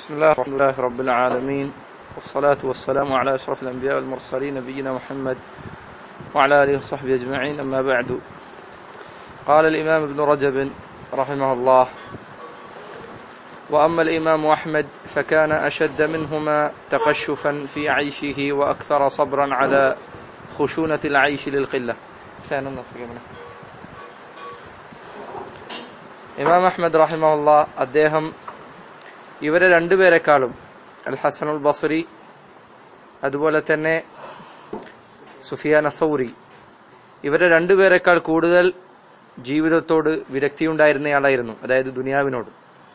بسم الله الحمد لله رب العالمين والصلاة والسلام على أشرف الأنبياء والمرسلين نبينا محمد وعلى آله وصحبه أجمعين أما بعد قال الإمام ابن رجب رحمه الله وأما الإمام أحمد فكان أشد منهما تقشفا في عيشه وأكثر صبرا على خشونة العيش للقلة ثاني منه ഇമാം അഹ്മദ് റഹിമുള്ള അദ്ദേഹം ഇവരെ രണ്ടുപേരെക്കാളും അൽ ഹസനുൽ ബസറി അതുപോലെ തന്നെ സുഫിയാൻ അസൗറി ഇവരെ രണ്ടുപേരെക്കാൾ കൂടുതൽ ജീവിതത്തോട് വിരക്തിയുണ്ടായിരുന്നയാളായിരുന്നു അതായത് ദുനിയാവിനോട്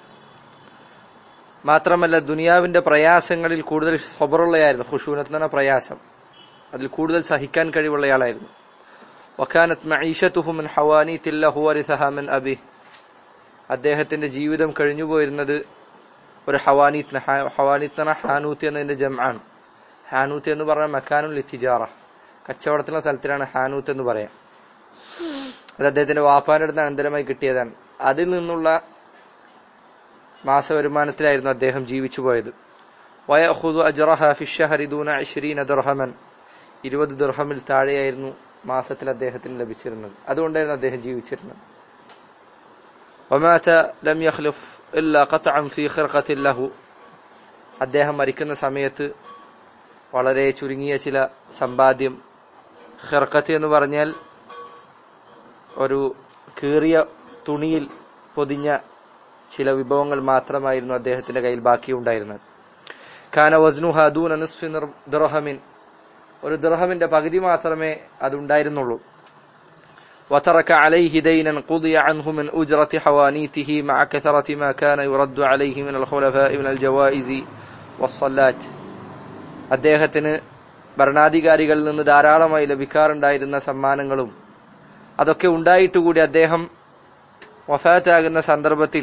മാത്രമല്ല ദുനിയാവിന്റെ പ്രയാസങ്ങളിൽ കൂടുതൽ സ്വബറുള്ളയായിരുന്നു ഖുഷൂനത്ത് എന്ന പ്രയാസം അതിൽ കൂടുതൽ സഹിക്കാൻ കഴിവുള്ളയാളായിരുന്നു വക്കാനത്ത് മഈഷത്തുഹു മിൻ ഹവാനീതിൽ ലഹു വരിസഹ മിൻ അബിഹ് അദ്ദേഹത്തിന്റെ ജീവിതം കഴിഞ്ഞുപോയിരുന്നത് ഒരു ഹവാനീത്ത് ഹവാനീത്ത് എന്ന ഹാനൂത്ത് എന്നതിന്റെ ജംആണ് ഹാനൂത്ത് എന്ന് പറഞ്ഞാൽ മക്കാനുൽ ഇത്തിജാറ കച്ചവടത്തിലുള്ള സ്ഥലത്തിലാണ് ഹാനൂത്ത് എന്ന് പറയാം അത് അദ്ദേഹത്തിന്റെ വാപ്പാന്റെ അടുത്ത് അനന്തരമായി കിട്ടിയതാണ് അതിൽ നിന്നുള്ള മാസവരുമാനത്തിലായിരുന്നു അദ്ദേഹം ജീവിച്ചു പോയത് വയഹുദു അജറഹ ഫിഷഹരിദൂന അഷ്രീന ദർഹമൻ ഇരുപത് ദർഹമിൽ താഴെയായിരുന്നു മാസത്തിൽ അദ്ദേഹത്തിന് ലഭിച്ചിരുന്നത് അതുകൊണ്ടായിരുന്നു അദ്ദേഹം ജീവിച്ചിരുന്നത് ومات لم يخلف إلا قطعا في خرقة له അദ്ദേഹം മരിക്കുന്ന സമയത്ത് വളരെ ചുരുങ്ങിയ ചില സമ്പാദ്യം ഖിർക്കത്ത് എന്ന് പറഞ്ഞാൽ ഒരു കീറിയ തുണിയിൽ പൊതിഞ്ഞ ചില വിഭവങ്ങൾ മാത്രമായിരുന്നു അദ്ദേഹത്തിന്റെ കയ്യിൽ ബാക്കിയുണ്ടായിരുന്നത് കാന വസ്നു ഹദൂൻ അനുസ്ഫി ദുർഹമിൻ ഒരു ദുർഹമിന്റെ പകുതി മാത്രമേ അതുണ്ടായിരുന്നുള്ളൂ وترك عليه دينا قضي عنه من أجرة حوانيته مع كثرة ما كان يرد عليه من الخلفاء من الجوائز والصلات അദ്ദേഹത്തിന് ഭരണാധികാരികളിൽ നിന്ന് ധാരാളമായി ലഭിക്കാറുണ്ടായിരുന്ന സമ്മാനങ്ങളും അതൊക്കെ ഉണ്ടായിട്ടുകൂടി അദ്ദേഹം വഫാറ്റാകുന്ന സന്ദർഭത്തിൽ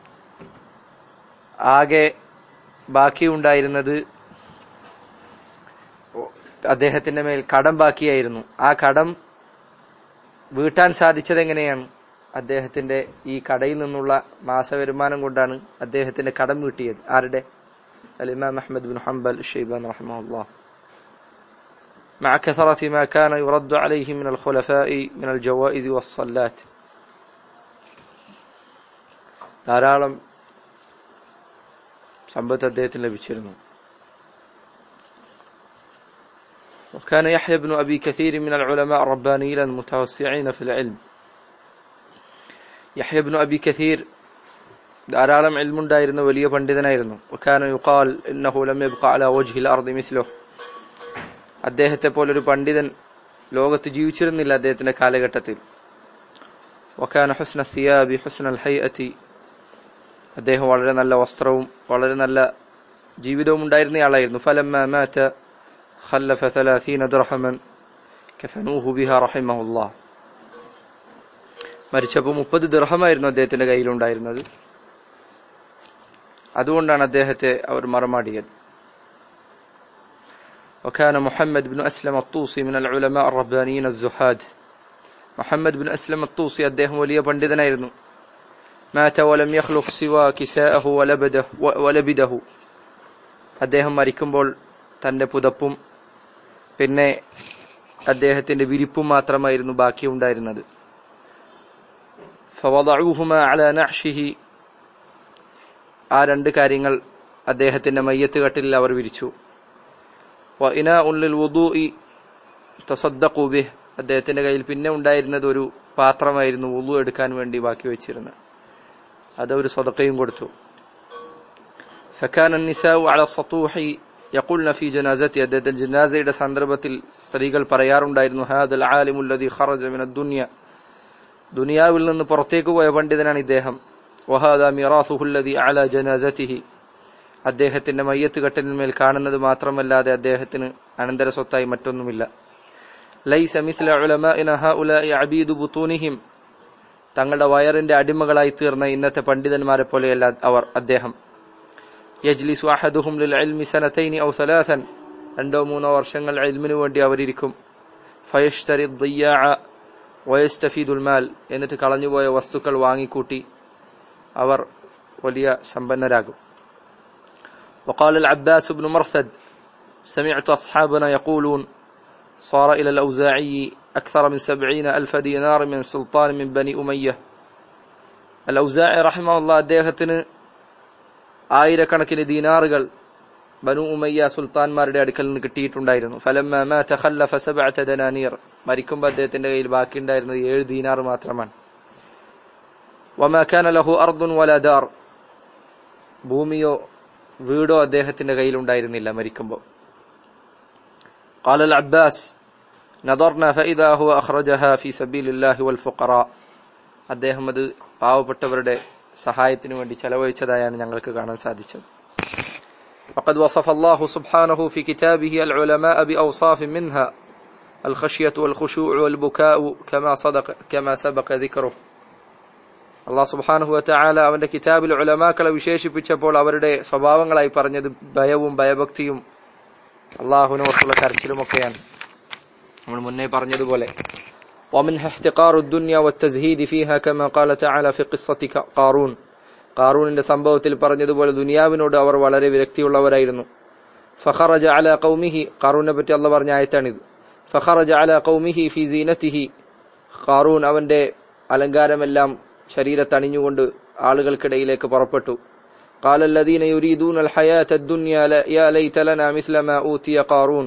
ആകെ ബാക്കിയുണ്ടായിരുന്നത് അദ്ദേഹത്തിന്റെ മേൽ കടം ബാക്കിയായിരുന്നു ആ കടം വീട്ടാൻ സാധിച്ചത് എങ്ങനെയാണ് അദ്ദേഹത്തിന്റെ ഈ കടയിൽ നിന്നുള്ള മാസവരുമാനം കൊണ്ടാണ് അദ്ദേഹത്തിന്റെ കടം വീട്ടിയത് ആരുടെ الإمام أحمد بن حنبل الشيبان رحمه الله مع كثرة ما كان يرد عليه من الخلفاء من الجوائز والصلات ധാരാളം സമ്പത്ത് അദ്ദേഹത്തിന് ലഭിച്ചിരുന്നു وكان يحيى بن أبي كثير من العلماء الربانيين المتوسعين في العلم يحيى بن أبي كثير ധാരാളം ഇൽമുണ്ടായിരുന്ന വലിയ പണ്ഡിതനായിരുന്നു وكان يقال إنه لم يبقى على وجه الأرض مثله അദ്ദേഹത്തെ പോലൊരു പണ്ഡിതൻ ലോകത്ത് ജീവിച്ചിരുന്നില്ല അദ്ദേഹത്തിന്റെ കാലഘട്ടത്തിൽ وكان حسن الثياب حسن الهيئة അദ്ദേഹം വളരെ നല്ല വസ്ത്രവും വളരെ നല്ല ജീവിതവും ഉണ്ടായിരുന്നയാളായിരുന്നു فلما مات خلف ثلاثين درهما كفنوه بها رحمه الله മരിച്ചപ്പോൾ മുപ്പത് ദർഹമായിരുന്നു അദ്ദേഹത്തിന്റെ കയ്യിലുണ്ടായിരുന്നത് അതുകൊണ്ടാണ് അദ്ദേഹത്തെ അവർ മറമാടിയത് وكان محمد بن أسلم الطوسي من العلماء الربانيين الزهاد محمد بن أسلم الطوسي അദ്ദേഹം വലിയ പണ്ഡിതനായിരുന്നു مات ولم يخلف سوى كساءه ولبده ولبده അദ്ദേഹം മരിക്കുമ്പോൾ തന്റെ പുതപ്പും പിന്നെ അദ്ദേഹത്തിന്റെ വിരിപ്പും മാത്രമായിരുന്നു ബാക്കിയുണ്ടായിരുന്നത് فوضعوهما على نعشه ആ രണ്ട് കാര്യങ്ങൾ അദ്ദേഹത്തിന്റെ മയ്യത്ത് കട്ടിലിൽ അവർ വിരിച്ചു وإناء للوضوء تصدقوا به അദ്ദേഹത്തിന്റെ കയ്യിൽ പിന്നെ ഉണ്ടായിരുന്നത് ഒരു പാത്രമായിരുന്നു വുളു എടുക്കാൻ വേണ്ടി ബാക്കി വെച്ചിരുന്നത് അത് ഒരു സ്വതക്കയും കൊടുത്തു فكان النساء على السطوح يقولن في جنازته അദ്ദേഹത്തിന്റെ ജനാസയുടെ സന്ദർഭത്തിൽ സ്ത്രീകൾ പറയാറുണ്ടായിരുന്നു هذا العالم الذي خرج من الدنيا ദുനിയാവിൽ നിന്ന് പുറത്തേക്ക് പോയ പണ്ഡിതനാണ് ഇദ്ദേഹം وهذا ميراثه الذي على جنازته അദ്ദേഹത്തിന്റെ മയ്യത്ത് കെട്ടലിന്മേൽ കാണുന്നത് മാത്രമല്ലാതെ അദ്ദേഹത്തിന് അനന്തര സ്വത്തായി മറ്റൊന്നുമില്ല ലൈസ മിസ്ല ഉലമാഇന ഹഉലാഇ അബീദു ബുതൂനിഹിം തങ്ങളുടെ വയറിന്റെ അടിമകളായി തീർന്ന ഇന്നത്തെ പണ്ഡിതന്മാരെ പോലെയല്ല അവർ അദ്ദേഹം യജ്ലിസു അഹദുഹും ലിൽ ഇൽമി സനതൈനി ഔ സലാസൻ രണ്ടോ മൂന്നോ വർഷങ്ങൾ ഇൽമിനു വേണ്ടി അവരിയ്ക്കും ഫയഷ്തരി ദ്ദിയാഅ വയസ്തഫീദുൽ മാൽ എന്നിട്ട് കളഞ്ഞുപോയ വസ്തുക്കൾ വാങ്ങിക്കൂട്ടി അവർ വലിയ സമ്പന്നരാകും وقال العباس بن مرثد سمعت أصحابنا يقولون صار إلى الأوزاعي أكثر من سبعين ألف دينار من سلطان من بني أمية الأوزاعي رحمه الله അദ്ദേഹത്തിന് ആയിരക്കണക്കിന് ദീനാറുകൾ ബനു ഉമയ്യ സുൽത്താൻമാരുടെ അടുക്കൽ നിന്ന് കിട്ടിയിട്ടുണ്ടായിരുന്നു ഫലമ്മ മാത ഖല്ലഫ സബഅത ദനാനീർ മരിക്കുമ്പോൾ അദ്ദേഹത്തിന്റെ കയ്യിൽ ബാക്കിയുണ്ടായിരുന്നത് ഏഴ് ദീനാർ മാത്രമാണ് വമാ കാന ലഹു അർദുൻ വലാ ദാർ ഭൂമിയോ വീടോ അദ്ദേഹത്തിന്റെ കയ്യിൽ ഉണ്ടായിരുന്നില്ല മരിക്കുമ്പോൾ قال العباس نظرنا فإذا هو أخرجها في سبيل الله والفقراء അദ്ദേഹം അത് പാവപ്പെട്ടവരുടെ സഹായത്തിനു വേണ്ടി ചെലവഴിച്ചതായാണ് ഞങ്ങൾക്ക് കാണാൻ സാധിച്ചത് وقد وصف الله سبحانه في كتابه العلماء بأوصاف منها الخشية والخشوع والبكاء كما صدق كما سبق ذكره അള്ളാഹ് സുബാനുഹു വറ്റാല അവന്റെ കിതാബിൽ ഉലമാക്കളെ വിശേഷിപ്പിച്ചപ്പോൾ അവരുടെ സ്വഭാവങ്ങളായി പറഞ്ഞത് ഭയവും ഭയഭക്തിയും അള്ളാഹുവിനോർത്തുള്ള കരച്ചിലുമൊക്കെയാണ് നമ്മൾ മുന്നേ പറഞ്ഞതുപോലെ ومنها احتقار الدنيا والتزهيد فيها كما قال تعالى في قصة قارون കാറൂണിന്റെ സംഭവത്തിൽ പറഞ്ഞതുപോലെ ദുനിയാവിനോട് അവർ വളരെ വിരക്തിയുള്ളവരായിരുന്നു ഫഖറജ അല കൗമിഹി കാറൂനെ പറ്റി അള്ള പറഞ്ഞ ആയത്താണിത് ഫഖറജ അല കൗമിഹി ഫി സീനത്തിഹി ഖാറൂൻ അവന്റെ അലങ്കാരമെല്ലാം ശരീരത്തണിഞ്ഞുകൊണ്ട് ആളുകൾക്കിടയിലേക്ക് പുറപ്പെട്ടു قال الذين يريدون الحياة الدنيا يا ليت لنا مثل ما أوتي قارون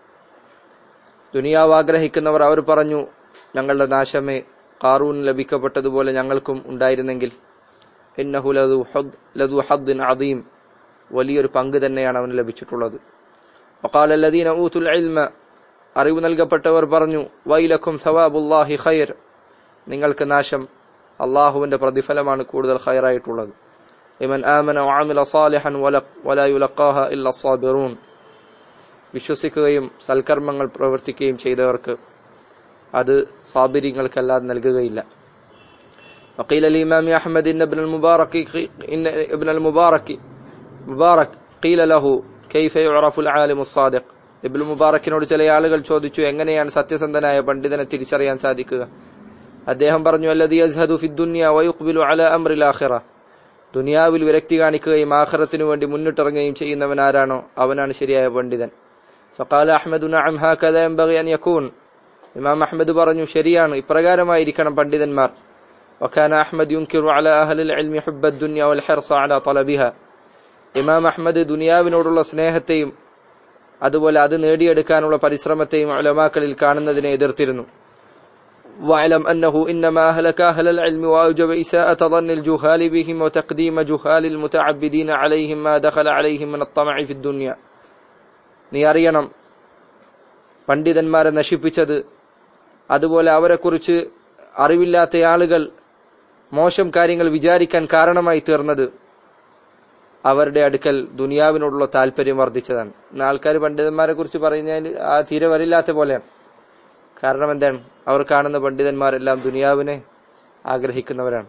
ദുനിയാവ് ആഗ്രഹിക്കുന്നവർ അവർ പറഞ്ഞു ഞങ്ങളുടെ നാശമേ കാറൂൻ ലഭിക്കപ്പെട്ടതുപോലെ ഞങ്ങൾക്കും ഉണ്ടായിരുന്നെങ്കിൽ ഇന്നഹു ലദു ഹദ് ലദു ഹദ്ദിൻ അദീം വലിയൊരു പങ്ക് തന്നെയാണ് അവന് ലഭിച്ചിട്ടുള്ളത് وقال الذين اوتوا العلم അറിവ് നൽകപ്പെട്ടവർ പറഞ്ഞു വൈലക്കും സവാബുല്ലാഹി ഖൈർ നിങ്ങൾക്ക് നാശം അള്ളാഹുവിന്റെ പ്രതിഫലമാണ് കൂടുതൽ ഖൈറായിട്ടുള്ളത് ഇമൻ ആമന വഅമില സാലിഹൻ വലാ യുലഖാഹ ഇല്ല സാബിറൂൻ വിശ്വസിക്കുകയും സൽക്കർമ്മങ്ങൾ പ്രവർത്തിക്കുകയും ചെയ്തവർക്ക് അത് സാബിരിങ്ങൾക്കല്ലാതെ നൽകുകയില്ല وقيل الإمام أحمد إن ابن المبارك إن ابن المبارك مبارك قيل له كيف يعرف العالم الصادق ഇബിൾ മുബാറക്കിനോട് ചില ആളുകൾ ചോദിച്ചു എങ്ങനെയാണ് സത്യസന്ധനായ പണ്ഡിതനെ തിരിച്ചറിയാൻ സാധിക്കുക അദ്ദേഹം പറഞ്ഞു അല്ലദി അസ്ഹദു ഫി ദുനിയ വയുഖ്ബിലു അല അംറിൽ ആഖിറ ദുനിയാവിൽ വിരക്തി കാണിക്കുകയും ആഖിറത്തിനു വേണ്ടി മുന്നിട്ടിറങ്ങുകയും ചെയ്യുന്നവൻ ആരാണോ അവനാണ് ശരിയായ പണ്ഡിതൻ ഫഖാല അഹ്മദു നഅം ഹാകദ യൻബഗി അൻ യകൂൻ ഇമാം അഹ്മദ് പറഞ്ഞു ശരിയാണ് ഇപ്രകാരമായിരിക്കണം പണ്ഡിതന്മാർ وكان أحمد ينكر على أهل العلم حب الدنيا والحرص على طلبها ഇമാം അഹ്മദ് ദുനിയാവിനോടുള്ള സ്നേഹത്തെയും അതുപോലെ അത് നേടിയെടുക്കാനുള്ള പരിശ്രമത്തെയും ഉലമാക്കളിൽ കാണുന്നതിനെ എതിർത്തിരുന്നു واعلم أنه إنما أهلك أهل العلم وأوجب إساءة ظن الجهال بهم وتقديم جهال المتعبدين عليهم ما دخل عليهم من الطمع في الدنيا നീ അറിയണം പണ്ഡിതന്മാരെ നശിപ്പിച്ചത് അതുപോലെ അവരെക്കുറിച്ച് അറിവില്ലാത്ത ആളുകൾ മോശം കാര്യങ്ങൾ വിചാരിക്കാൻ കാരണമായി തീർന്നത് അവരുടെ അടുക്കൽ ദുനിയാവിനോടുള്ള താല്പര്യം വർദ്ധിച്ചതാണ് ഇന്ന് ആൾക്കാർ പണ്ഡിതന്മാരെ കുറിച്ച് പറയുന്നതിൽ ആ തീരെ വരില്ലാത്ത പോലെയാണ് കാരണം എന്താണ് അവർ കാണുന്ന പണ്ഡിതന്മാരെല്ലാം ദുനിയാവിനെ ആഗ്രഹിക്കുന്നവരാണ്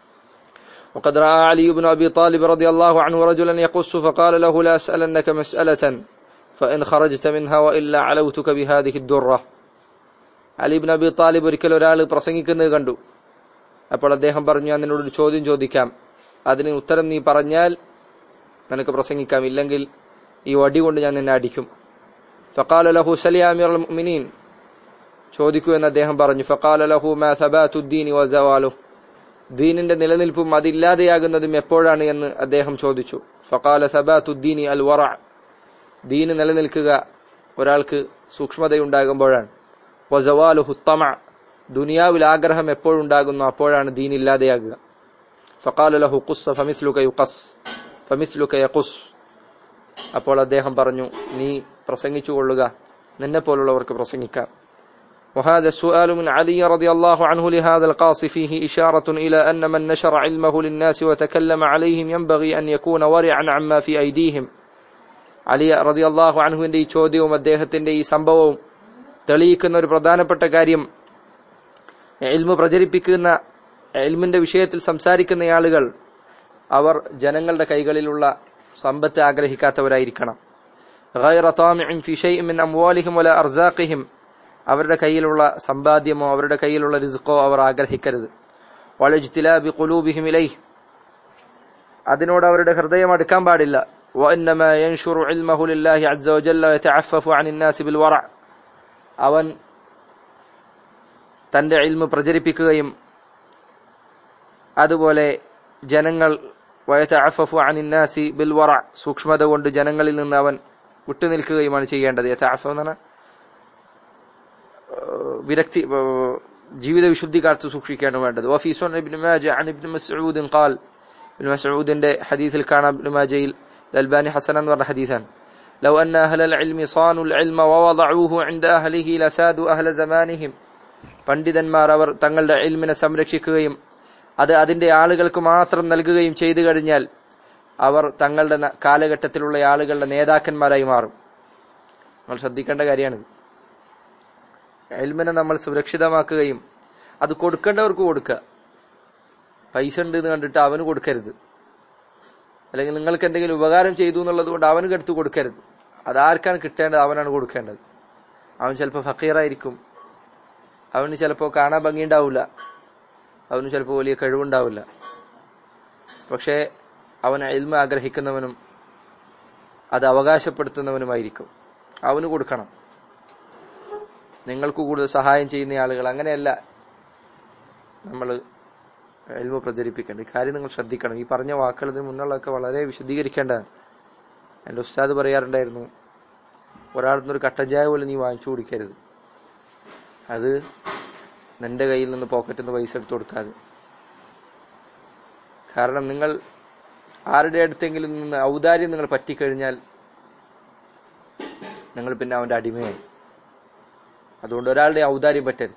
وقد رأى علي بن أبي طالب رضي الله عنه رجلا يقص فقال له لا أسألنك مسألة فإن خرجت منها وإلا علوتك بهذه الدرة അലി ബിൻ അബി താലിബ് ഒരിക്കൽ ഒരാൾ പ്രസംഗിക്കുന്നത് കണ്ടു അപ്പോൾ അദ്ദേഹം പറഞ്ഞു ഞാൻ നിന്നോട് ഒരു ചോദ്യം ചോദിക്കാം അതിന് ഉത്തരം നീ പറഞ്ഞാൽ നിനക്ക് പ്രസംഗിക്കാം ഇല്ലെങ്കിൽ ഈ വടി കൊണ്ട് ഞാൻ നിന്നെ അടിക്കും ഫഖാല ലഹു സലി അമീർ മുഅ്മിനീൻ ചോദിക്കൂ എന്ന് അദ്ദേഹം പറഞ്ഞു ഫഖാല ലഹു മാ സബാത്തുദ്ദീനി വസവാലു ദീനിന്റെ നിലനിൽപ്പും അതില്ലാതെയാകുന്നതും എപ്പോഴാണ് എന്ന് അദ്ദേഹം ചോദിച്ചു ഫഖാല സബാത്തുദ്ദീനി അൽ വറ ദീന് നിലനിൽക്കുക ഒരാൾക്ക് സൂക്ഷ്മതയുണ്ടാകുമ്പോഴാണ് വസവാലുഹു തമ ദുനിയാവിൽ ആഗ്രഹം എപ്പോഴുണ്ടാകുന്നു അപ്പോഴാണ് ദീൻ ഇല്ലാതെയാകുക ഫഖാല ലഹു ഖുസ്സ ഫമിസ്ലുക യുഖസ് ഫമിസ്ലുക യഖുസ് അപ്പോൾ അദ്ദേഹം പറഞ്ഞു നീ പ്രസംഗിച്ചു കൊള്ളുക നിന്നെ പോലുള്ളവർക്ക് പ്രസംഗിക്കാം وهذا السؤال من علي رضي الله عنه لهذا القاص فيه إشارة إلى أن من نشر علمه للناس وتكلم عليهم ينبغي أن يكون ورعا عما في أيديهم علي رضي الله عنه ഈ ചോദ്യവും അദ്ദേഹത്തിന്റെ ഈ സംഭവവും തെളിയിക്കുന്ന ഒരു പ്രധാനപ്പെട്ട കാര്യം എൽമു പ്രചരിപ്പിക്കുന്ന എൽമിന്റെ വിഷയത്തിൽ സംസാരിക്കുന്ന ആളുകൾ അവർ ജനങ്ങളുടെ കൈകളിലുള്ള സമ്പത്ത് ആഗ്രഹിക്കാത്തവരായിരിക്കണം غير طامع في شيء من أموالهم ولا أرزاقهم അവരുടെ കയ്യിലുള്ള സമ്പാദ്യമോ അവരുടെ കയ്യിലുള്ള റിസ്കോ അവർ ആഗ്രഹിക്കരുത് വലജ്തിലാബി ഖുലൂബിഹിം ഇലൈഹ് അതിനോട് അവരുടെ ഹൃദയം അടുക്കാൻ പാടില്ല وإنما ينشر علمه لله عز وجل ويتعفف عن الناس بالورع അവൻ തന്റെ ഇൽമ പ്രചരിപ്പിക്കുകയും അതുപോലെ ജനങ്ങൾ വയതഅഫഫു അനിന്നാസി ബിൽ വറ സൂക്ഷ്മത കൊണ്ട് ജനങ്ങളിൽ നിന്ന് അവൻ വിട്ടുനിൽക്കുകയുമാണ് ചെയ്യേണ്ടത് യതഅഫ എന്ന് പറഞ്ഞാൽ ഏഹ് വിരക്തി ഏഹ് ജീവിത വിശുദ്ധി കാത്തു സൂക്ഷിക്കുകയാണ് വേണ്ടത് വഫി സുനൻ ഇബ്നു മാജ അൻ ഇബ്നു മസ്ഊദ് ഖാൽ ഇബ്നു മസ്ഊദിന്റെ ഹദീസിൽ കാണാം ഇബ്നു മാജയിൽ അൽബാനി ഹസൻ എന്ന് പറഞ്ഞ ഹദീസാണ് لو أن أهل العلم صانوا العلم ووضعوه عند أهله لسادوا أهل زمانهم പണ്ഡിതന്മാർ അവർ തങ്ങളുടെ ഇൽമിനെ സംരക്ഷിക്കുകയും അത് അതിന്റെ ആളുകൾക്ക് മാത്രം നൽകുകയും ചെയ്തു കഴിഞ്ഞാൽ അവർ തങ്ങളുടെ ന- കാലഘട്ടത്തിലുള്ള ആളുകളുടെ നേതാക്കന്മാരായി മാറും നമ്മൾ ശ്രദ്ധിക്കേണ്ട കാര്യമാണിത് എൽമിനെ നമ്മൾ സുരക്ഷിതമാക്കുകയും അത് കൊടുക്കേണ്ടവർക്ക് കൊടുക്കുക പൈസ ഉണ്ട് എന്ന് കണ്ടിട്ട് അവന് കൊടുക്കരുത് അല്ലെങ്കിൽ നിങ്ങൾക്ക് എന്തെങ്കിലും ഉപകാരം ചെയ്തു എന്നുള്ളത് കൊണ്ട് അവന് എടുത്ത് കൊടുക്കരുത് അതാർക്കാണ് കിട്ടേണ്ടത് അവനാണ് കൊടുക്കേണ്ടത് അവൻ ചിലപ്പോൾ ഫക്കീറായിരിക്കും അവന് ചിലപ്പോൾ കാണാൻ ഭംഗിയുണ്ടാവില്ല അവന് ചിലപ്പോൾ വലിയ കഴിവുണ്ടാവില്ല പക്ഷേ അവൻ എൽമ ആഗ്രഹിക്കുന്നവനും അത് അവകാശപ്പെടുത്തുന്നവനുമായിരിക്കും അവന് കൊടുക്കണം നിങ്ങൾക്ക് കൂടുതൽ സഹായം ചെയ്യുന്ന ആളുകൾ അങ്ങനെയല്ല നമ്മൾ എൽമ പ്രചരിപ്പിക്കേണ്ടത് ഈ കാര്യം നിങ്ങൾ ശ്രദ്ധിക്കണം ഈ പറഞ്ഞ വാക്കുകൾ ഇതിന് മുന്നുള്ളതൊക്കെ വളരെ വിശദീകരിക്കേണ്ടതാണ് എൻ്റെ ഉസ്താദ് പറയാറുണ്ടായിരുന്നു ഒരാളിൽ നിന്നൊരു കട്ടൻ ചായ പോലും നീ വാങ്ങിച്ചു കുടിക്കരുത് അത് നിന്റെ കയ്യിൽ നിന്ന് പോക്കറ്റിൽ നിന്ന് പൈസ എടുത്തു കൊടുക്കാതെ കാരണം നിങ്ങൾ ആരുടെ അടുത്തെങ്കിലും നിന്ന് ഔദാര്യം നിങ്ങൾ പറ്റിക്കഴിഞ്ഞാൽ നിങ്ങൾ പിന്നെ അവന്റെ അടിമയായി അതുകൊണ്ട് ഒരാളുടെ ഔദാര്യം പറ്റരുത്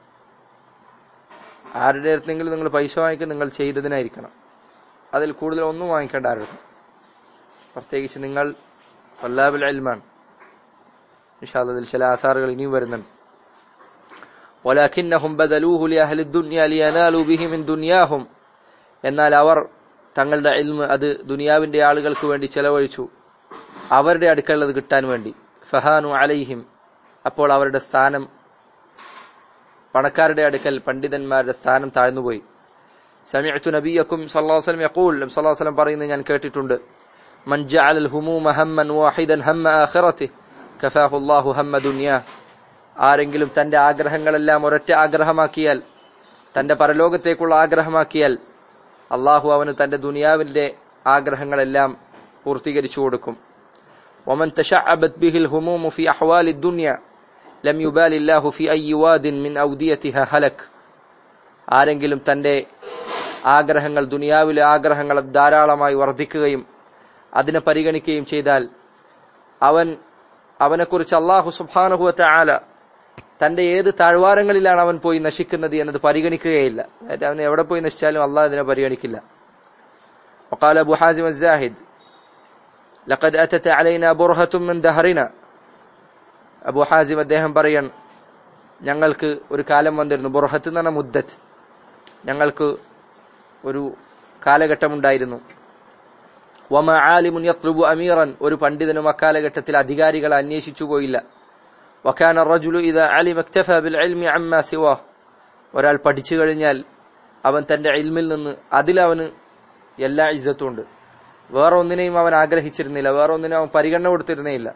ആരുടെ അടുത്തെങ്കിലും നിങ്ങൾ പൈസ വാങ്ങിക്കാൻ നിങ്ങൾ ചെയ്തതിനായിരിക്കണം അതിൽ കൂടുതൽ ഒന്നും വാങ്ങിക്കേണ്ട ആരുടെ പ്രത്യേകിച്ച് നിങ്ങൾ തല്ലാബുൽ അൽമാണ് അതിൽ ചില ആധാറുകൾ ഇനിയും വരുന്നുണ്ട് ولكنهم بذلوه لأهل الدنيا لينالوا به من دنياهم എന്നാൽ അവർ തങ്ങളുടെ ഇൽമ അത് ദുനിയാവിന്റെ ആളുകൾക്ക് വേണ്ടി ചെലവഴിച്ചു അവരുടെ അടുക്കളത് കിട്ടാൻ വേണ്ടി ഫഹാനു അലൈഹിം അപ്പോൾ അവരുടെ സ്ഥാനം പണക്കാരുടെ അടുക്കൽ പണ്ഡിതന്മാരുടെ സ്ഥാനം താഴ്ന്നുപോയി സമിഅ്തു നബിയക്കും സല്ലല്ലാഹു അലൈഹി വസല്ലം യഖൂൽ നബി സല്ലല്ലാഹു അലൈഹി വസല്ലം പറയുന്നത് ഞാൻ കേട്ടിട്ടുണ്ട് മൻ ജഅല അൽ ഹുമൂമ ഹമ്മൻ വാഹിദൻ ഹമ്മ ആഖിറതി കഫാഹു അല്ലാഹു ഹമ്മ ദുനിയാ ആരെങ്കിലും തന്റെ ആഗ്രഹങ്ങളെല്ലാം ഒരൊറ്റ ആഗ്രഹമാക്കിയാൽ തന്റെ പരലോകത്തേക്കുള്ള ആഗ്രഹമാക്കിയാൽ അള്ളാഹു അവന് തന്റെ ദുനിയാവിന്റെ ആഗ്രഹങ്ങളെല്ലാം പൂർത്തീകരിച്ചു കൊടുക്കും ومن تشعبت به الهموم في أحوال الدنيا لم يبال الله في أي واد من أوديتها هلك ആരെങ്കിലും തന്റെ ആഗ്രഹങ്ങൾ ദുനിയാവിലെ ആഗ്രഹങ്ങൾ ധാരാളമായി വർദ്ധിക്കുകയും അതിനെ പരിഗണിക്കുകയും ചെയ്താൽ അവൻ അവനെക്കുറിച്ച് അള്ളാഹു സുബാനുഹുവത്തെ ആല തന്റെ ഏത് താഴ്വാരങ്ങളിലാണ് അവൻ പോയി നശിക്കുന്നത് എന്നത് പരിഗണിക്കുകയില്ല അതായത് അവൻ എവിടെ പോയി നശിച്ചാലും അള്ളാഹ് അതിനെ പരിഗണിക്കില്ല وقال أبو حازم الزاهد لقد أتت علينا برهة من دهرنا അബു ഹാസിം അദ്ദേഹം പറയാൻ ഞങ്ങൾക്ക് ഒരു കാലം വന്നിരുന്നു ബുർഹത്ത് എന്ന് പറഞ്ഞ മുദ്ദത്ത് ഞങ്ങൾക്ക് ഒരു കാലഘട്ടം ഉണ്ടായിരുന്നു വമ ആലിമുൻ യത്ലുബു അമീറൻ ഒരു പണ്ഡിതനും അക്കാലഘട്ടത്തിൽ അധികാരികളെ അന്വേഷിച്ചു പോയില്ല വക്കാന റജുലു ഇത് അലിം എക്തഫ ബിൽ ഇൽമി അമ്മ സിവാ ഒരാൾ പഠിച്ചു കഴിഞ്ഞാൽ അവൻ തന്റെ ഇൽമിൽ നിന്ന് അതിലവന് എല്ലാ ഇജ്ജത്തും ഉണ്ട് വേറെ ഒന്നിനെയും അവൻ ആഗ്രഹിച്ചിരുന്നില്ല വേറെ ഒന്നിനും അവൻ പരിഗണന കൊടുത്തിരുന്നേയില്ല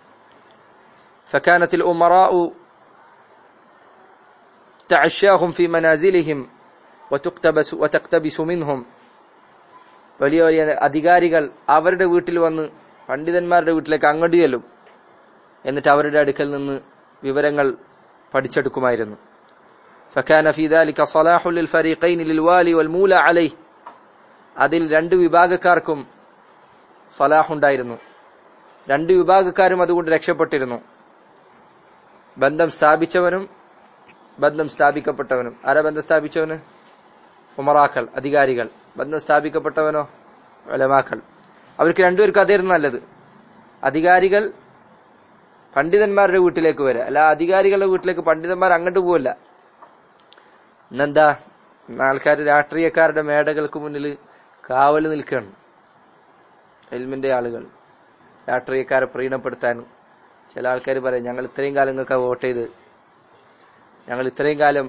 فكانت الأمراء تعشاهم في منازلهم وتقتبس وتقتبس منهم വലിയ വലിയ അധികാരികൾ അവരുടെ വീട്ടിൽ വന്ന് പണ്ഡിതന്മാരുടെ വീട്ടിലേക്ക് അങ്ങോട്ട് ചെല്ലും എന്നിട്ട് അവരുടെ അടുക്കൽ നിന്ന് വിവരങ്ങൾ പഠിച്ചെടുക്കുമായിരുന്നു فكان في ذلك صلاح للفريقين للوالي والمولى عليه അതിൽ രണ്ട് വിഭാഗക്കാർക്കും സലാഹ് ഉണ്ടായിരുന്നു രണ്ട് വിഭാഗക്കാരും അതുകൊണ്ട് രക്ഷപ്പെട്ടിരുന്നു ബന്ധം സ്ഥാപിച്ചവനും ബന്ധം സ്ഥാപിക്കപ്പെട്ടവനും ആരാ ബന്ധം സ്ഥാപിച്ചവന് ഉമറാക്കൾ അധികാരികൾ ബന്ധം സ്ഥാപിക്കപ്പെട്ടവനോ വലമാക്കൾ അവർക്ക് രണ്ടുപേർക്കും അതായിരുന്നു നല്ലത് അധികാരികൾ പണ്ഡിതന്മാരുടെ വീട്ടിലേക്ക് വരിക അല്ല അധികാരികളുടെ വീട്ടിലേക്ക് പണ്ഡിതന്മാർ അങ്ങോട്ട് പോവില്ല ഇന്നെന്താ ആൾക്കാർ രാഷ്ട്രീയക്കാരുടെ മേടകൾക്ക് മുന്നിൽ കാവൽ നിൽക്കുകയാണ് എൽമിന്റെ ആളുകൾ രാഷ്ട്രീയക്കാരെ പ്രീണപ്പെടുത്താനും ചില ആൾക്കാർ പറയും ഞങ്ങൾ ഇത്രയും കാലം നിങ്ങൾക്ക് വോട്ട് ചെയ്ത് ഞങ്ങൾ ഇത്രയും കാലം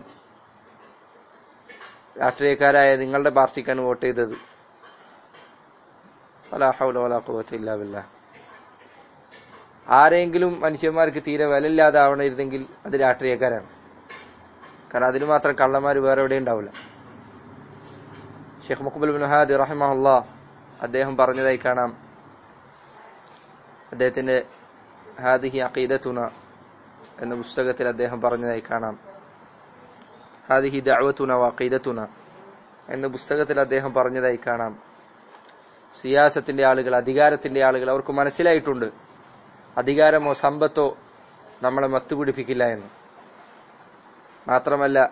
രാഷ്ട്രീയക്കാരായ നിങ്ങളുടെ പാർട്ടിക്കാണ് വോട്ട് ചെയ്തത് വലാ ഹൗല വലാ ഖുവത ഇല്ലാ ബില്ലാഹ് ആരെങ്കിലും മനുഷ്യന്മാർക്ക് തീരെ വിലയില്ലാതാവണിരുന്നെങ്കിൽ അത് രാഷ്ട്രീയക്കാരാണ് കാരണം അതിന് മാത്രം കള്ളന്മാർ വേറെ എവിടെയും ഉണ്ടാവില്ല ഷെയ്ഖ് മുഖബുൽ ബിൻ ഹാദി റഹിമഹുല്ല അദ്ദേഹം പറഞ്ഞതായി കാണാം അദ്ദേഹത്തിന്റെ ഹാദിഹി അഖീദത്തുന എന്ന പുസ്തകത്തിൽ അദ്ദേഹം പറഞ്ഞതായി കാണാം ഹാദിഹി ദഅവത്തുന വഖീദത്തുന എന്ന പുസ്തകത്തിൽ അദ്ദേഹം പറഞ്ഞതായി കാണാം സിയാസത്തിന്റെ ആളുകൾ അധികാരത്തിന്റെ ആളുകൾ അവർക്ക് മനസ്സിലായിട്ടുണ്ട് അധികാരമോ സമ്പത്തോ നമ്മളെ മത്തുപിടിപ്പിക്കില്ല എന്ന് മാത്രമല്ല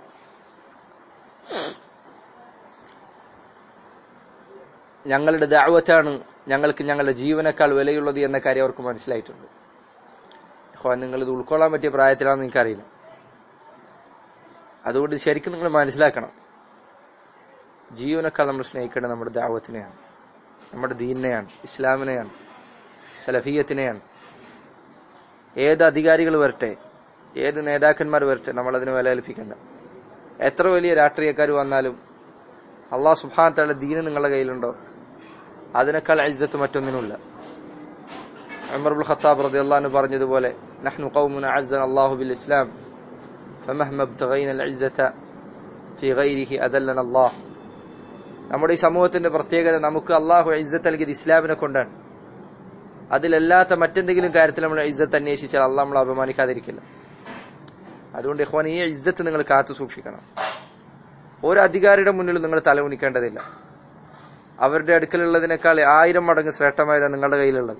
ഞങ്ങളുടെ ദാവത്താണ് ഞങ്ങൾക്ക് ഞങ്ങളുടെ ജീവനേക്കാൾ വിലയുള്ളത് എന്ന കാര്യം അവർക്ക് മനസ്സിലായിട്ടുണ്ട് ഖുർആൻ നിങ്ങൾ ഇത് ഉൾക്കൊള്ളാൻ പറ്റിയ പ്രായത്തിലാണെന്ന് എനിക്കറിയില്ല അതുകൊണ്ട് ശരിക്കും നിങ്ങൾ മനസ്സിലാക്കണം ജീവനേക്കാൾ നമ്മൾ സ്നേഹിക്കേണ്ടത് നമ്മുടെ ദാവത്തിനെയാണ് നമ്മുടെ ദീനിനെയാണ് ഇസ്ലാമിനെയാണ് സലഫീയത്തിനെയാണ് ഏത് അധികാരികൾ വരട്ടെ ഏത് നേതാക്കന്മാർ വരട്ടെ നമ്മൾ അതിന് വില കൽപ്പിക്കേണ്ട എത്ര വലിയ രാഷ്ട്രീയക്കാർ വന്നാലും അള്ളാഹ് സുബാനത്തയുടെ ദീന് നിങ്ങളുടെ കയ്യിലുണ്ടോ അതിനേക്കാൾ ഇജ്ജത്ത് മറ്റൊന്നിനുമില്ല ഉമർബുൽ ഖത്താബ് റതി അള്ളഹാന് പറഞ്ഞതുപോലെ നഹ്നു ഖൗമുന അസ്സന അല്ലാഹു ബിൽ ഇസ്ലാം فمهما ابتغينا العزة في غيره أذلنا الله നമ്മുടെ ഈ സമൂഹത്തിന്റെ പ്രത്യേകത നമുക്ക് അള്ളാഹു ഇജ്ജത്ത് നൽകിയത് ഇസ്ലാമിനെ കൊണ്ടാണ് അതിലല്ലാത്ത മറ്റെന്തെങ്കിലും കാര്യത്തിൽ നമ്മൾ ഇജ്ജത്ത് അന്വേഷിച്ചാൽ അള്ളാഹ് നമ്മൾ അപമാനിക്കാതിരിക്കില്ല അതുകൊണ്ട് ഇഖ്വാൻ ഈ ഇജ്ജത്ത് നിങ്ങൾ കാത്തു സൂക്ഷിക്കണം ഒരു അധികാരിയുടെ മുന്നിൽ നിങ്ങൾ തലകുനിക്കേണ്ടതില്ല അവരുടെ അടുക്കലുള്ളതിനേക്കാൾ ആയിരം മടങ്ങ് ശ്രേഷ്ഠമായതാണ് നിങ്ങളുടെ കയ്യിലുള്ളത്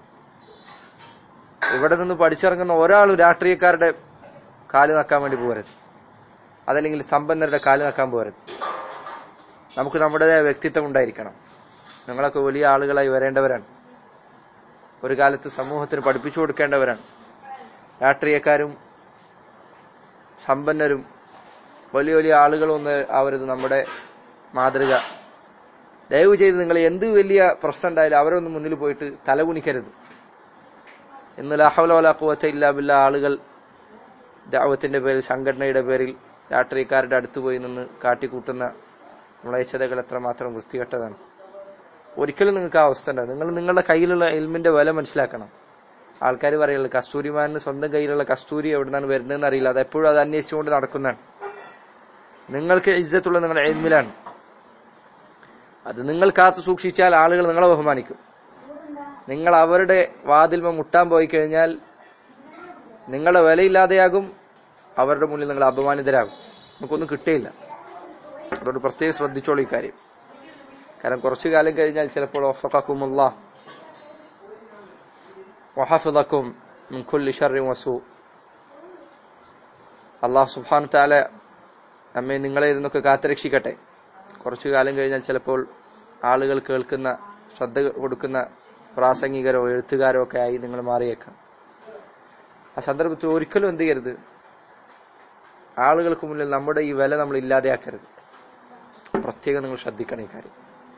ഇവിടെ നിന്ന് പഠിച്ചിറങ്ങുന്ന ഒരാളും രാഷ്ട്രീയക്കാരുടെ കാല് നക്കാൻ വേണ്ടി പോകരുത് അതല്ലെങ്കിൽ സമ്പന്നരുടെ കാല് നക്കാൻ പോകരുത് നമുക്ക് നമ്മുടേതായ വ്യക്തിത്വം ഉണ്ടായിരിക്കണം നിങ്ങളൊക്കെ വലിയ ആളുകളായി വരേണ്ടവരാണ് ഒരു കാലത്ത് സമൂഹത്തിന് പഠിപ്പിച്ചു കൊടുക്കേണ്ടവരാണ് രാഷ്ട്രീയക്കാരും സമ്പന്നരും വലിയ വലിയ ആളുകളൊന്ന് ആവരുത് നമ്മുടെ മാതൃക ദയവ് ചെയ്ത് നിങ്ങൾ എന്ത് വലിയ പ്രശ്നം ഉണ്ടായാലും അവരൊന്നും മുന്നിൽ പോയിട്ട് തലകുനിക്കരുത് ഇന്ന് ലാഹവല വല കുവത്ത ഇല്ലാ ബില്ല ആളുകൾ ദാവത്തിന്റെ പേരിൽ സംഘടനയുടെ പേരിൽ രാഷ്ട്രീയക്കാരുടെ അടുത്ത് പോയി നിന്ന് കാട്ടിക്കൂട്ടുന്ന മ്ലേച്ഛതകൾ എത്രമാത്രം വൃത്തികെട്ടതാണ് ഒരിക്കലും നിങ്ങൾക്ക് ആ അവസ്ഥ ഉണ്ടാവും നിങ്ങൾ നിങ്ങളുടെ കയ്യിലുള്ള എൽമിന്റെ വില മനസ്സിലാക്കണം ആൾക്കാർ പറയുള്ളത് കസ്തൂരിമാനിന് സ്വന്തം കയ്യിലുള്ള കസ്തൂരി എവിടുന്നാണ് വരുന്നതെന്ന് അറിയില്ല അത് എപ്പോഴും അത് അന്വേഷിച്ചുകൊണ്ട് നടക്കുന്നതാണ് നിങ്ങൾക്ക് ഇജ്ജത്തുള്ള നിങ്ങളുടെ എൽമിലാണ് അത് നിങ്ങൾ കാത്തു സൂക്ഷിച്ചാൽ ആളുകൾ നിങ്ങളെ ബഹുമാനിക്കും നിങ്ങൾ അവരുടെ വാതിൽമ മുട്ടാൻ പോയി കഴിഞ്ഞാൽ നിങ്ങളുടെ വിലയില്ലാതെയാകും അവരുടെ മുന്നിൽ നിങ്ങൾ അപമാനിതരാകും നമുക്കൊന്നും കിട്ടിയില്ല അതുകൊണ്ട് പ്രത്യേകം ശ്രദ്ധിച്ചോളൂ ഈ കാര്യം കാരണം കുറച്ചു കാലം കഴിഞ്ഞാൽ ചിലപ്പോൾ ഒഫക്കുമുള്ള വഹഫിദക്കും കുല്ലി ഷർറിൻ വസു അള്ളാഹു സുബ്ഹാനഹു തആല നമ്മെ നിങ്ങളെ ഇതിനൊക്കെ കാത്തുരക്ഷിക്കട്ടെ കുറച്ചു കാലം കഴിഞ്ഞാൽ ചിലപ്പോൾ ആളുകൾ കേൾക്കുന്ന ശ്രദ്ധ കൊടുക്കുന്ന പ്രാസംഗികരോ എഴുത്തുകാരോ ഒക്കെ ആയി നിങ്ങൾ മാറിയേക്കാം ആ സന്ദർഭത്തിൽ ഒരിക്കലും എന്ത് ചെയ്യരുത് ആളുകൾക്ക് മുന്നിൽ നമ്മുടെ ഈ വില നമ്മൾ ഇല്ലാതെയാക്കരുത് പ്രത്യേകം നിങ്ങൾ ശ്രദ്ധിക്കണം ഈ കാര്യം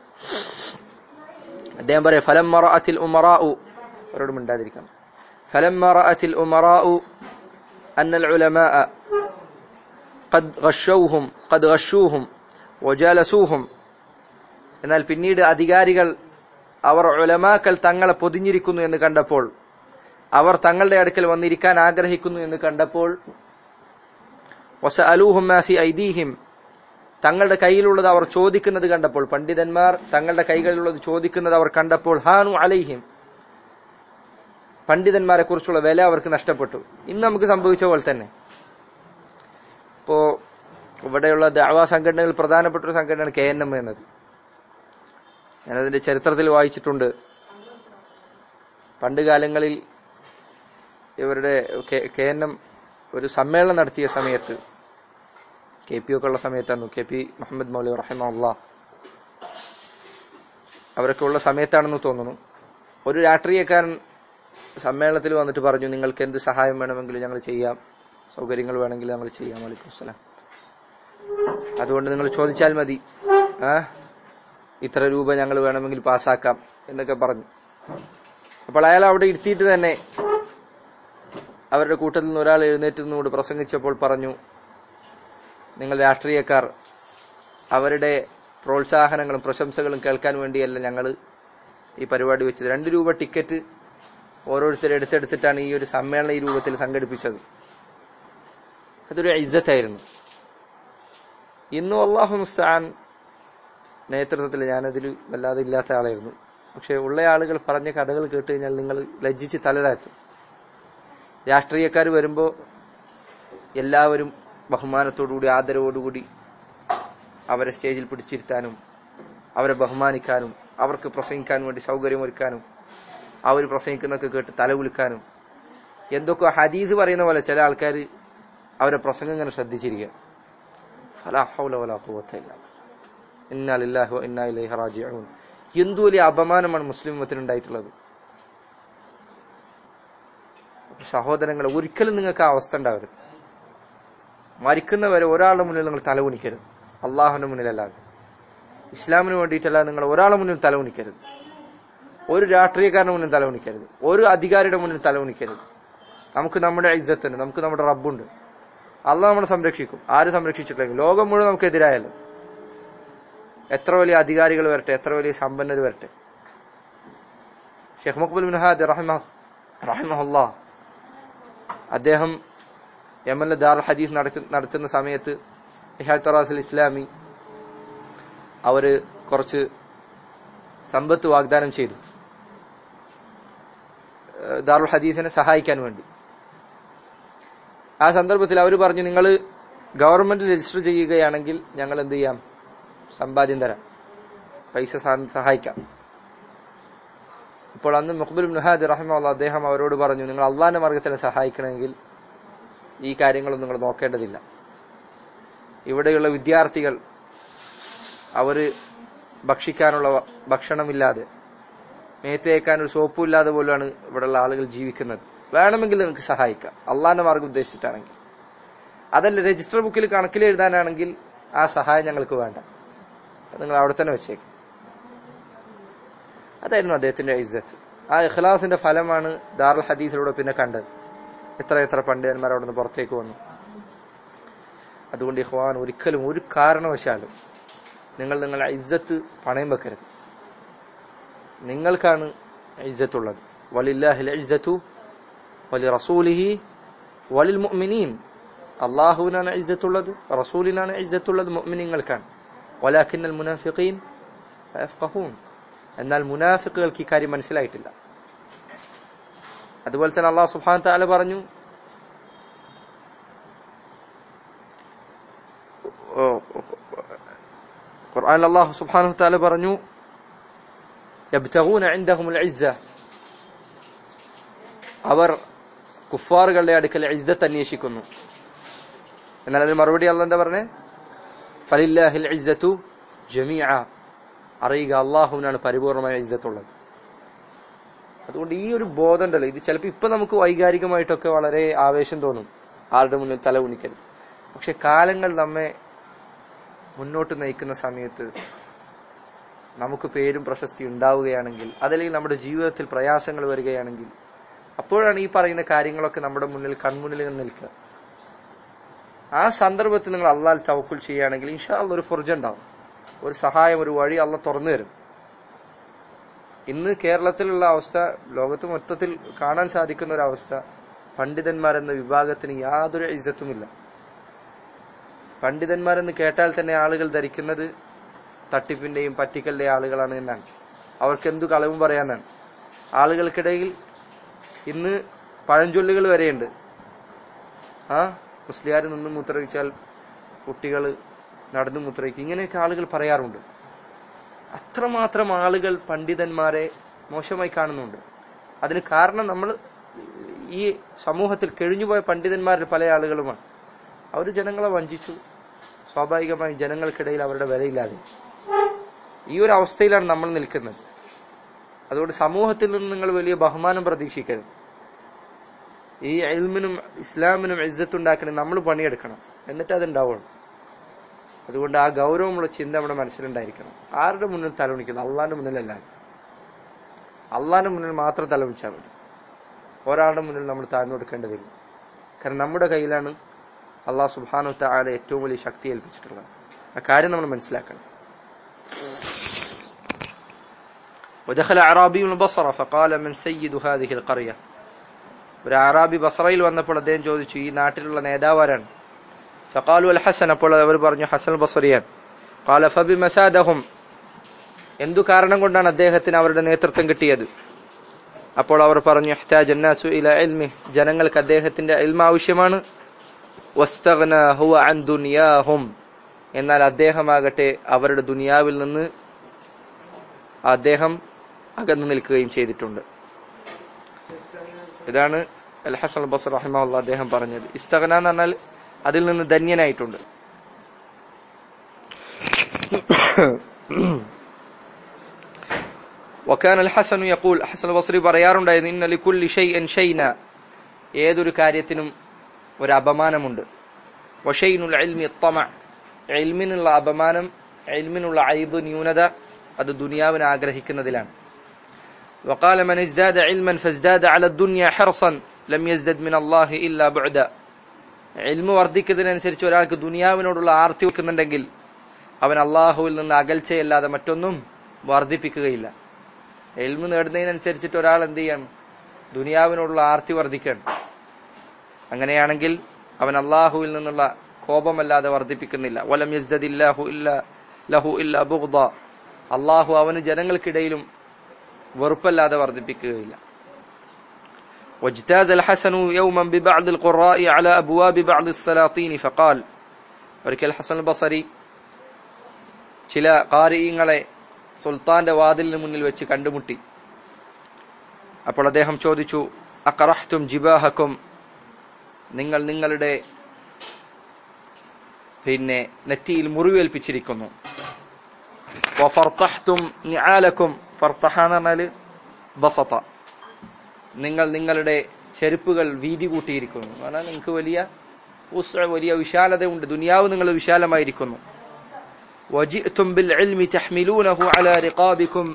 അദ്ദേഹം പറയാം ഫലം മറഅത്തിൽ ഉമറാഉ അവരോട് മിണ്ടാതിരിക്കണം ഫലം മറഅത്തിൽ ഉമറാഉ أن العلماء قد غشوهم قد غشوهم وجالسوهم എന്നാൽ പിന്നീട് അധികാരികൾ അവർ ഉലമാക്കൾ തങ്ങളെ പൊതിഞ്ഞിരിക്കുന്നു എന്ന് കണ്ടപ്പോൾ അവർ തങ്ങളുടെ അടുക്കൽ വന്നിരിക്കാൻ ആഗ്രഹിക്കുന്നു എന്ന് കണ്ടപ്പോൾ ഐദീഹിം തങ്ങളുടെ കയ്യിലുള്ളത് അവർ ചോദിക്കുന്നത് കണ്ടപ്പോൾ പണ്ഡിതന്മാർ തങ്ങളുടെ കൈകളിലുള്ളത് ചോദിക്കുന്നത് അവർ കണ്ടപ്പോൾ ഹാനു അലൈഹിം പണ്ഡിതന്മാരെ കുറിച്ചുള്ള വില അവർക്ക് നഷ്ടപ്പെട്ടു ഇന്ന് നമുക്ക് സംഭവിച്ച പോലെ തന്നെ ഇപ്പോ ഇവിടെയുള്ള ദാവാ സംഘടനകൾ പ്രധാനപ്പെട്ട ഒരു സംഘടനയാണ് കെ എൻ എം എന്നത് ഞാനതിന്റെ ചരിത്രത്തിൽ വായിച്ചിട്ടുണ്ട് പണ്ട് കാലങ്ങളിൽ ഇവരുടെ കെ എൻ എം ഒരു സമ്മേളനം നടത്തിയ സമയത്ത് കെ പി ഒക്കെ ഉള്ള സമയത്തായിരുന്നു കെ പി മുഹമ്മദ് മൗലി റഹിമുള്ള അവരൊക്കെ ഉള്ള സമയത്താണെന്ന് തോന്നുന്നു ഒരു രാഷ്ട്രീയക്കാരൻ സമ്മേളനത്തിൽ വന്നിട്ട് പറഞ്ഞു നിങ്ങൾക്ക് എന്ത് സഹായം വേണമെങ്കിലും ഞങ്ങൾ ചെയ്യാം സൗകര്യങ്ങൾ വേണമെങ്കിൽ ഞങ്ങൾ ചെയ്യാം വലൈക്കും അസ്സലാം അതുകൊണ്ട് നിങ്ങൾ ചോദിച്ചാൽ മതി ആ ഇത്ര രൂപ ഞങ്ങൾ വേണമെങ്കിൽ പാസ്സാക്കാം എന്നൊക്കെ പറഞ്ഞു അപ്പോൾ അയാൾ അവിടെ ഇരുത്തിയിട്ട് തന്നെ അവരുടെ കൂട്ടത്തിൽ നിന്ന് ഒരാൾ എഴുന്നേറ്റ് നിന്നുകൊണ്ട് പ്രസംഗിച്ചപ്പോൾ പറഞ്ഞു നിങ്ങൾ രാഷ്ട്രീയക്കാർ അവരുടെ പ്രോത്സാഹനങ്ങളും പ്രശംസകളും കേൾക്കാൻ വേണ്ടിയല്ല ഞങ്ങൾ ഈ പരിപാടി വെച്ചത് രണ്ട് രൂപ ടിക്കറ്റ് ഓരോരുത്തർ എടുത്തെടുത്തിട്ടാണ് ഈ ഒരു സമ്മേളനം ഈ രൂപത്തിൽ സംഘടിപ്പിച്ചത് അതൊരു ഇജ്ജത്തായിരുന്നു ഇന്നും അള്ളാഹു മുസ്താൻ നേതൃത്വത്തിൽ ഞാനതിൽ വല്ലാതെ ഇല്ലാത്ത ആളായിരുന്നു പക്ഷെ ഉള്ള ആളുകൾ പറഞ്ഞ കഥകൾ കേട്ട് കഴിഞ്ഞാൽ നിങ്ങൾ ലജ്ജിച്ച് തലതാത്തും രാഷ്ട്രീയക്കാർ വരുമ്പോൾ എല്ലാവരും ബഹുമാനത്തോടുകൂടി ആദരവോടുകൂടി അവരെ സ്റ്റേജിൽ പിടിച്ചിരുത്താനും അവരെ ബഹുമാനിക്കാനും അവർക്ക് പ്രസംഗിക്കാൻ വേണ്ടി സൗകര്യമൊരുക്കാനും അവർ പ്രസംഗിക്കുന്നതൊക്കെ കേട്ട് തലകുലുക്കാനും എന്തൊക്കെ ഹദീസ് പറയുന്ന പോലെ ചില ആൾക്കാർ അവരെ പ്രസംഗം ഇങ്ങനെ ശ്രദ്ധിച്ചിരിക്കുക ഫലാ ഹൗല വലാ ഖുവത ഇല്ലാ ബില്ലാഹ്. ഇന്നാ ലില്ലാഹി വ ഇന്നാ ഇലൈഹി റാജിഊൻ എന്തു വലിയ അപമാനമാണ് മുസ്ലിം ഉമ്മത്തിനുണ്ടായിട്ടുള്ളത് സഹോദരങ്ങളെ ഒരിക്കലും നിങ്ങൾക്ക് ആ അവസ്ഥ ഉണ്ടാവരുത് മരിക്കുന്നവരെ ഒരാളുടെ മുന്നിൽ നിങ്ങൾ തലകുനിക്കരുത് അള്ളാഹുവിന്റെ മുന്നിലല്ലാതെ ഇസ്ലാമിന് വേണ്ടിയിട്ടല്ല നിങ്ങൾ ഒരാളുടെ മുന്നിൽ തലകുനിക്കരുത് ഒരു രാഷ്ട്രീയക്കാരന്റെ മുന്നിൽ തലകുനിക്കരുത് ഒരു അധികാരിയുടെ മുന്നിൽ തലകുനിക്കരുത് നമുക്ക് നമ്മുടെ ഇജ്ജത്തുണ്ട് നമുക്ക് നമ്മുടെ റബ്ബുണ്ട് അള്ളാഹ് നമ്മളെ സംരക്ഷിക്കും ആര് സംരക്ഷിച്ചിട്ടില്ലെങ്കിൽ ലോകം മുഴുവൻ നമുക്ക് എതിരായല്ലോ എത്ര വലിയ അധികാരികൾ വരട്ടെ എത്ര വലിയ സമ്പന്നർ വരട്ടെ ഷെയ്ഖ് മഖബുൽ മുനഹാദ് റഹിമ റഹിമഹുല്ലാ അദ്ദേഹം യമനിലെ ദാറുൽ ഹദീസ് നടക്ക- നടത്തുന്ന സമയത്ത് ഇഹാൽ തറാസുൽ ഇസ്ലാമി അവര് കുറച്ച് സമ്പത്ത് വാഗ്ദാനം ചെയ്തു ഏഹ് ദാറുൽ ഹദീസിനെ സഹായിക്കാൻ വേണ്ടി ആ സന്ദർഭത്തിൽ അവർ പറഞ്ഞു നിങ്ങൾ ഗവൺമെന്റ് രജിസ്റ്റർ ചെയ്യുകയാണെങ്കിൽ ഞങ്ങൾ എന്ത് ചെയ്യാം സമ്പാദ്യം തരാം പൈസ സഹ- സഹായിക്കാം ഇപ്പോൾ അന്ന് മുഖബുൽ മുഹാദ് റഹ്മുള്ള അദ്ദേഹം അവരോട് പറഞ്ഞു നിങ്ങൾ അള്ളാന്റെ മാർഗത്തിനെ സഹായിക്കണമെങ്കിൽ ഈ കാര്യങ്ങളൊന്നും നിങ്ങൾ നോക്കേണ്ടതില്ല ഇവിടെയുള്ള വിദ്യാർത്ഥികൾ അവര് ഭക്ഷിക്കാനുള്ള ഭക്ഷണമില്ലാതെ മേത്തേക്കാൻ ഒരു സോപ്പും ഇല്ലാതെ പോലെയാണ് ഇവിടെയുള്ള ആളുകൾ ജീവിക്കുന്നത് വേണമെങ്കിൽ നിങ്ങൾക്ക് സഹായിക്കാം അള്ളാന്റെ മാർഗം ഉദ്ദേശിച്ചിട്ടാണെങ്കിൽ അതല്ല രജിസ്റ്റർ ബുക്കിൽ കണക്കിൽ എഴുതാനാണെങ്കിൽ ആ സഹായം ഞങ്ങൾക്ക് വേണ്ട അത് നിങ്ങൾ അവിടെ തന്നെ വെച്ചേക്ക് അതായിരുന്നു അദ്ദേഹത്തിന്റെ ഇജ്ജത്ത് ആ ഇഖ്ലാസിന്റെ ഫലമാണ് ദാറുൽ ഹദീസിലൂടെ പിന്നെ കണ്ടത് എത്ര എത്ര പണ്ഡിതന്മാർ അവിടെ നിന്ന് പുറത്തേക്ക് വന്നു അതുകൊണ്ട് ഇഖ്വാൻ ഒരിക്കലും ഒരു കാരണവശാലും നിങ്ങൾ നിങ്ങളുടെ ഇജ്ജത്ത് പണയം വെക്കരുത് നിങ്ങൾക്കാണ് ഇജ്ജത്തുള്ളത് വലില്ലാഹിൽ ഇജ്ജത്തു വലി റസൂലിഹി വലിൽ മുഅ്മിനീൻ അള്ളാഹുവിനാണ് ഇജ്ജത്തുള്ളത് റസൂലിനാണ് ഇജ്ജത്തുള്ളത് മുഅ്മിനീങ്ങൾക്കാണ് വലാഖിന്നൽ മുനാഫിഖീൻ ലാ യഫ്ഖഹൂൻ എന്നാൽ മുനാഫിക്കുകൾക്ക് ഈ കാര്യം മനസ്സിലായിട്ടില്ല അതുപോലെ തന്നെ അള്ളാഹു സുബ്ഹാനഹു തആല പറഞ്ഞു ഖുർആൻ അള്ളാഹു സുബ്ഹാനഹു തആല പറഞ്ഞു യബ്തഗൂന ഇൻദഹുൽ ഇസ്സ അവർ കുഫാറുകളുടെ അടുക്കൽ ഇസ്സത്ത് അന്വേഷിക്കുന്നു എന്നാൽ അതിന് മറുപടി അല്ല എന്താ പറഞ്ഞേ ഫലില്ലാഹിൽ ഇസ്സത്തു ജമീഅ അറിയുക അള്ളാഹുവിനാണ് പരിപൂർണമായ ഇജ്ജത്തുള്ളത് അതുകൊണ്ട് ഈ ഒരു ബോധം ഉണ്ടല്ലോ ഇത് ചിലപ്പോൾ ഇപ്പൊ നമുക്ക് വൈകാരികമായിട്ടൊക്കെ വളരെ ആവേശം തോന്നും ആരുടെ മുന്നിൽ തല കുനിക്കരുത് പക്ഷെ കാലങ്ങൾ നമ്മെ മുന്നോട്ട് നയിക്കുന്ന സമയത്ത് നമുക്ക് പേരും പ്രശസ്തി ഉണ്ടാവുകയാണെങ്കിൽ അതല്ലെങ്കിൽ നമ്മുടെ ജീവിതത്തിൽ പ്രയാസങ്ങൾ വരികയാണെങ്കിൽ അപ്പോഴാണ് ഈ പറയുന്ന കാര്യങ്ങളൊക്കെ നമ്മുടെ മുന്നിൽ കൺമുന്നിൽ നിൽക്കുക ആ സന്ദർഭത്തിൽ നിങ്ങൾ അള്ളാൽ തവക്കുൽ ചെയ്യുകയാണെങ്കിൽ ഇൻഷാ അള്ളാ ഒരു ഫുർജ ഉണ്ടാവും ഒരു സഹായം ഒരു വഴി അള്ള തുറന്നു തരും ഇന്ന് കേരളത്തിലുള്ള അവസ്ഥ ലോകത്ത് മൊത്തത്തിൽ കാണാൻ സാധിക്കുന്ന ഒരു അവസ്ഥ പണ്ഡിതന്മാരെന്ന വിഭാഗത്തിന് യാതൊരു ഇജ്ജത്തുമില്ല പണ്ഡിതന്മാരെന്ന് കേട്ടാൽ തന്നെ ആളുകൾ ധരിക്കുന്നത് തട്ടിപ്പിന്റെയും പറ്റിക്കലിന്റെയും ആളുകളാണ് എന്നാണ് അവർക്ക് എന്തു കളവും പറയാന്നാണ് ആളുകൾക്കിടയിൽ ഇന്ന് പഴഞ്ചൊല്ലുകൾ വരെയുണ്ട് ആ മുസ്ലിയാർ നിന്ന് മൂത്രയിച്ചാൽ കുട്ടികൾ നടന്നു മൂത്രയിക്കും ഇങ്ങനെയൊക്കെ ആളുകൾ പറയാറുണ്ട് അത്രമാത്രം ആളുകൾ പണ്ഡിതന്മാരെ മോശമായി കാണുന്നുണ്ട് അതിന് കാരണം നമ്മൾ ഈ സമൂഹത്തിൽ കഴിഞ്ഞുപോയ പണ്ഡിതന്മാരിൽ പല ആളുകളുമാണ് അവർ ജനങ്ങളെ വഞ്ചിച്ചു സ്വാഭാവികമായി ജനങ്ങൾക്കിടയിൽ അവരുടെ വിലയില്ലാതെ ഈ ഒരു അവസ്ഥയിലാണ് നമ്മൾ നിൽക്കുന്നത് അതുകൊണ്ട് സമൂഹത്തിൽ നിന്ന് നിങ്ങൾ വലിയ ബഹുമാനം പ്രതീക്ഷിക്കരുത് ഈ എൽമിനും ഇസ്ലാമിനും ഇജ്ജത്തുണ്ടാക്കണേ നമ്മൾ പണിയെടുക്കണം എന്നിട്ട് അത് ഉണ്ടാവുള്ളൂ അതുകൊണ്ട് ആ ഗൗരവമുള്ള ചിന്ത നമ്മുടെ മനസ്സിലുണ്ടായിരിക്കണം ആരുടെ മുന്നിൽ തലവിണിക്കണം അള്ളാന്റെ മുന്നിലല്ല അള്ളാന്റെ മുന്നിൽ മാത്രം തലവിളിച്ചാൽ മതി ഒരാളുടെ മുന്നിൽ നമ്മൾ താഴ്ന്നു കൊടുക്കേണ്ടതില്ല കാരണം നമ്മുടെ കയ്യിലാണ് അള്ളാഹ് സുബാനു താല ഏറ്റവും വലിയ ശക്തി ഏൽപ്പിച്ചിട്ടുള്ളത് ആ കാര്യം നമ്മൾ മനസ്സിലാക്കണം ودخل أعرابي البصرة فقال من سيد هذه القرية ഒരു അറാബി ബസറയിൽ വന്നപ്പോൾ അദ്ദേഹം ചോദിച്ചു ഈ നാട്ടിലുള്ള നേതാവാരാണ് ഫഖാലു അൽ ഹസൻ അപ്പോൾ അവർ പറഞ്ഞു ഹസൻ ബസറിയാൻ قال فبمسادهم എന്തു കാരണം കൊണ്ടാണ് അദ്ദേഹത്തിന് അവരുടെ നേതൃത്വം കിട്ടിയത് അപ്പോൾ അവർ പറഞ്ഞു ഇഹ്താജ الناس الى علمه ജനങ്ങൾക്ക് അദ്ദേഹത്തിന്റെ ഇൽമ ആവശ്യമാണ് വസ്തഗ്ന ഹുവ അൻ ദുനിയാഹും എന്നാൽ അദ്ദേഹമാകട്ടെ അവരുടെ ദുനിയാവിൽ നിന്ന് അദ്ദേഹം അകന്നു നിൽക്കുകയും ചെയ്തിട്ടുണ്ട് ഇതാണ് അൽ ഹസൻ ബസർ റഹിമഹുല്ല അദ്ദേഹം പറഞ്ഞത് ഇസ്തഗ്ന എന്ന് പറഞ്ഞാൽ അതിൽ നിന്ന് ധന്യനായിട്ടുണ്ട് وكان الحسن يقول حسن البصري പറയാറുണ്ടായിരുന്നു ഇന്ന ലികുല്ലി ഷൈഇൻ ഷൈന ഏതൊരു കാര്യത്തിനും ഒരു അപമാനമുണ്ട് വഷൈനുൽ ഇൽമി തമ ഇൽമിനുള്ള അപമാനം ഇൽമിനുള്ള ഐബ് ന്യൂനത അത് ദുനിയാവിനെ ആഗ്രഹിക്കുന്നതിലാണ് وقال من ازداد علما فازداد على الدنيا حرصا لم يزدد من الله إلا بعدا ഇൽമു വർദ്ധിക്കുന്നതിനനുസരിച്ച് ഒരാൾക്ക് ദുനിയാവിനോടുള്ള ആർത്തി വെക്കുന്നുണ്ടെങ്കിൽ അവൻ അള്ളാഹുവിൽ നിന്ന് അകൽച്ചയല്ലാതെ മറ്റൊന്നും വർദ്ധിപ്പിക്കുകയില്ല എൽമു നേടുന്നതിനനുസരിച്ചിട്ട് ഒരാൾ എന്ത് ചെയ്യണം ദുനിയാവിനോടുള്ള ആർത്തി വർദ്ധിക്കണം അങ്ങനെയാണെങ്കിൽ അവൻ അള്ളാഹുവിൽ നിന്നുള്ള കോപമല്ലാതെ വർദ്ധിപ്പിക്കുന്നില്ല വലം യസ്ദദില്ലാഹു ഇല്ല ലഹു ഇല്ല ബുഗ്ദ അള്ളാഹു അവന് ജനങ്ങൾക്കിടയിലും വെറുപ്പല്ലാതെ വർദ്ധിപ്പിക്കുകയില്ല واجتاز الحسن يوما ببعض القراء على أبواب بعض السلاطين فقال ഒരിക്കൽ ഹസൻ ബസരി ചില കാരിയങ്ങളെ സുൽത്താന്റെ വാതിലിന് മുന്നിൽ വെച്ച് കണ്ടുമുട്ടി അപ്പോൾ അദ്ദേഹം ചോദിച്ചു അക്കറഹ്തും ജിബാഹക്കും നിങ്ങൾ നിങ്ങളുടെ പിന്നെ നെറ്റിയിൽ മുറിവേൽപ്പിച്ചിരിക്കുന്നു വഫർത്തഹ്തും നിആലക്കും ഫർത്തഹ എന്ന് പറഞ്ഞാല് ബസത നിങ്ങൾ നിങ്ങളുടെ ചെരുപ്പുകൾ വീതി കൂട്ടിയിരിക്കുന്നു എന്ന് പറഞ്ഞാൽ നിങ്ങൾക്ക് വലിയ ഉസ്അ, വലിയ വിശാലതയുണ്ട് ദുനിയാവ് നിങ്ങൾ വിശാലമായിരിക്കുന്നു وجئتم بالعلم تحملونه على رقابكم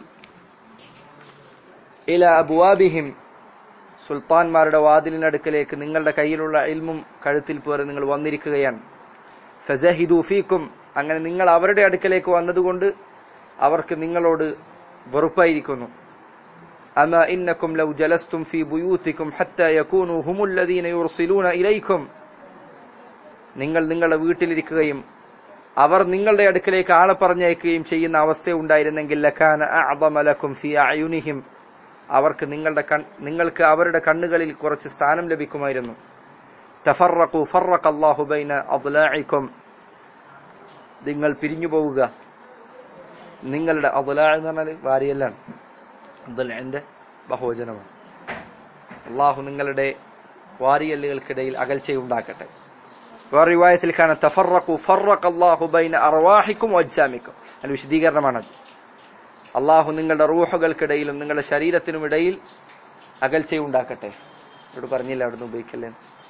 إلى أبوابهم സുൽത്താൻമാരുടെ വാതിലിനടുക്കലേക്ക് നിങ്ങളുടെ കയ്യിലുള്ള ഇൽമും കഴുത്തിൽ പേറി നിങ്ങൾ വന്നിരിക്കുകയാണ് ഫസഹിദു ഫീക്കും അങ്ങനെ നിങ്ങൾ അവരുടെ അടുക്കലേക്ക് വന്നതുകൊണ്ട് അവർക്ക് നിങ്ങളോട് വെറുപ്പായിരിക്കുന്നു അമ ഇന്നക്കും ലൗ ജലസ്തും ഫീ ബുയൂത്തിക്കും ഹത്ത യകൂനു ഹുമുൽ ലദീന യുർസിലൂന ഇലൈക്കും നിങ്ങൾ നിങ്ങളുടെ വീട്ടിലിരിക്കുകയും അവർ നിങ്ങളുടെ അടുക്കലേക്ക് ആളെ പറഞ്ഞയക്കുകയും ചെയ്യുന്ന അവസ്ഥ ഉണ്ടായിരുന്നെങ്കിൽ ലക്കാന അഅദമ ലക്കും ഫീ അയുനിഹിം അവർക്ക് നിങ്ങളുടെ കൺ നിങ്ങൾക്ക് അവരുടെ കണ്ണുകളിൽ കുറച്ച് സ്ഥാനം ലഭിക്കുമായിരുന്നു തഫറഖു ഫറഖ അല്ലാഹു ബൈന അദ്ലാഇക്കും നിങ്ങൾ പിരിഞ്ഞു പോവുക നിങ്ങളുടെ അദ്ലാ എന്ന് പറഞ്ഞാൽ വാരിയല്ലാണ് അദ്ലാന്റെ ബഹുവചനമാണ് അള്ളാഹു നിങ്ങളുടെ വാരിയല്ലുകൾക്കിടയിൽ അകൽച്ചയുണ്ടാക്കട്ടെ വേറെ റിവായത്തിൽ കാണാൻ തഫറഖു ഫറഖ അല്ലാഹു ബൈന അർവാഹിക്കും വജ്സാമിക്കും അതിന്റെ വിശദീകരണമാണത് അള്ളാഹു നിങ്ങളുടെ റൂഹുകൾക്കിടയിലും നിങ്ങളുടെ ശരീരത്തിനും ഇടയിൽ അകൽച്ചയുണ്ടാക്കട്ടെ ഇവിടെ പറഞ്ഞില്ല അവിടുന്ന് ഉപയോഗിക്കല്ലേ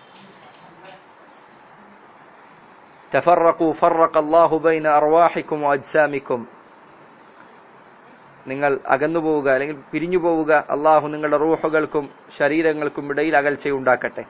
തഫറഖു ഫറഖ അല്ലാഹു ബൈന അർവാഹിക്കും വജ്സാമിക്കും നിങ്ങൾ അകന്നു പോവുക അല്ലെങ്കിൽ പിരിഞ്ഞു പോവുക അള്ളാഹു നിങ്ങളുടെ റൂഹുകൾക്കും ശരീരങ്ങൾക്കും ഇടയിൽ അകൽച്ചയുണ്ടാക്കട്ടെ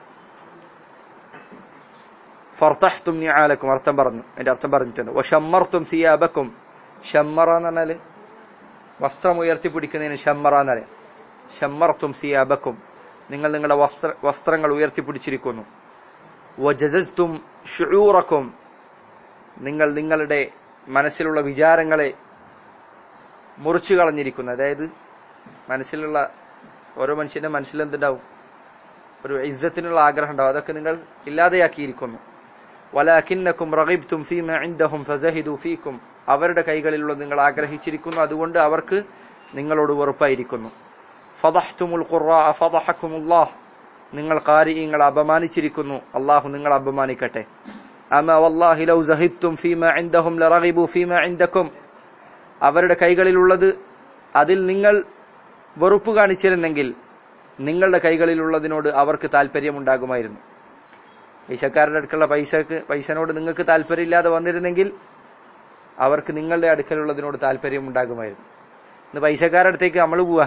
ഫർത്തഹ്തും നിആലക്കും അർത്ഥം പറഞ്ഞു അതിന്റെ അർത്ഥം പറഞ്ഞിട്ടുണ്ട് വഷമ്മർത്തും സിയാബക്കും ഷമ്മറ എന്ന് പറഞ്ഞാല് വസ്ത്രം ഉയർത്തിപ്പിടിക്കുന്നതിന് ഷമ്മറ എന്നറിയാം ഷമ്മർത്തും സിയാബക്കും നിങ്ങൾ നിങ്ങളുടെ വസ്ത്ര വസ്ത്രങ്ങൾ ഉയർത്തിപ്പിടിച്ചിരിക്കുന്നു വജസസ്തും ഷുഊറക്കും നിങ്ങൾ നിങ്ങളുടെ മനസ്സിലുള്ള വിചാരങ്ങളെ മുറിച്ചു കളഞ്ഞിരിക്കുന്നു അതായത് മനസ്സിലുള്ള ഓരോ മനുഷ്യന്റെ മനസ്സിൽ എന്തുണ്ടാവും ഒരു ഇജ്ജത്തിനുള്ള ആഗ്രഹം ഉണ്ടാവും അതൊക്കെ നിങ്ങൾ ഇല്ലാതെയാക്കിയിരിക്കുന്നു വലാഖിന്നക്കും റഗിബ്തും ഫീമ ഇൻദഹും ഫസഹിദു ഫീക്കും അവരുടെ കൈകളിലുള്ള നിങ്ങൾ ആഗ്രഹിച്ചിരിക്കുന്നു അതുകൊണ്ട് അവർക്ക് നിങ്ങളോട് വെറുപ്പായിരിക്കുന്നു ഫദഹ്തുമുൽ ഖുർആ ഫദഹക്കുമുല്ലാഹ് നിങ്ങൾ കാരിയങ്ങൾ അപമാനിച്ചിരിക്കുന്നു അള്ളാഹു നിങ്ങൾ അപമാനിക്കട്ടെ അമ വല്ലാഹി ലൗ സഹിബ്തും ഫീമ ഇൻദഹും ലറഗിബു ഫീമ ഇൻദക്കും അവരുടെ കൈകളിലുള്ളത് അതിൽ നിങ്ങൾ വെറുപ്പ് കാണിച്ചിരുന്നെങ്കിൽ നിങ്ങളുടെ കൈകളിലുള്ളതിനോട് അവർക്ക് താല്പര്യമുണ്ടാകുമായിരുന്നു പൈസക്കാരുടെ അടുക്കുള്ള പൈസക്ക് പൈസനോട് നിങ്ങൾക്ക് താല്പര്യമില്ലാതെ വന്നിരുന്നെങ്കിൽ അവർക്ക് നിങ്ങളുടെ അടുക്കലുള്ളതിനോട് താല്പര്യം ഉണ്ടാകുമായിരുന്നു ഇന്ന് പൈസക്കാരുടെ അടുത്തേക്ക് നമ്മൾ പോവാ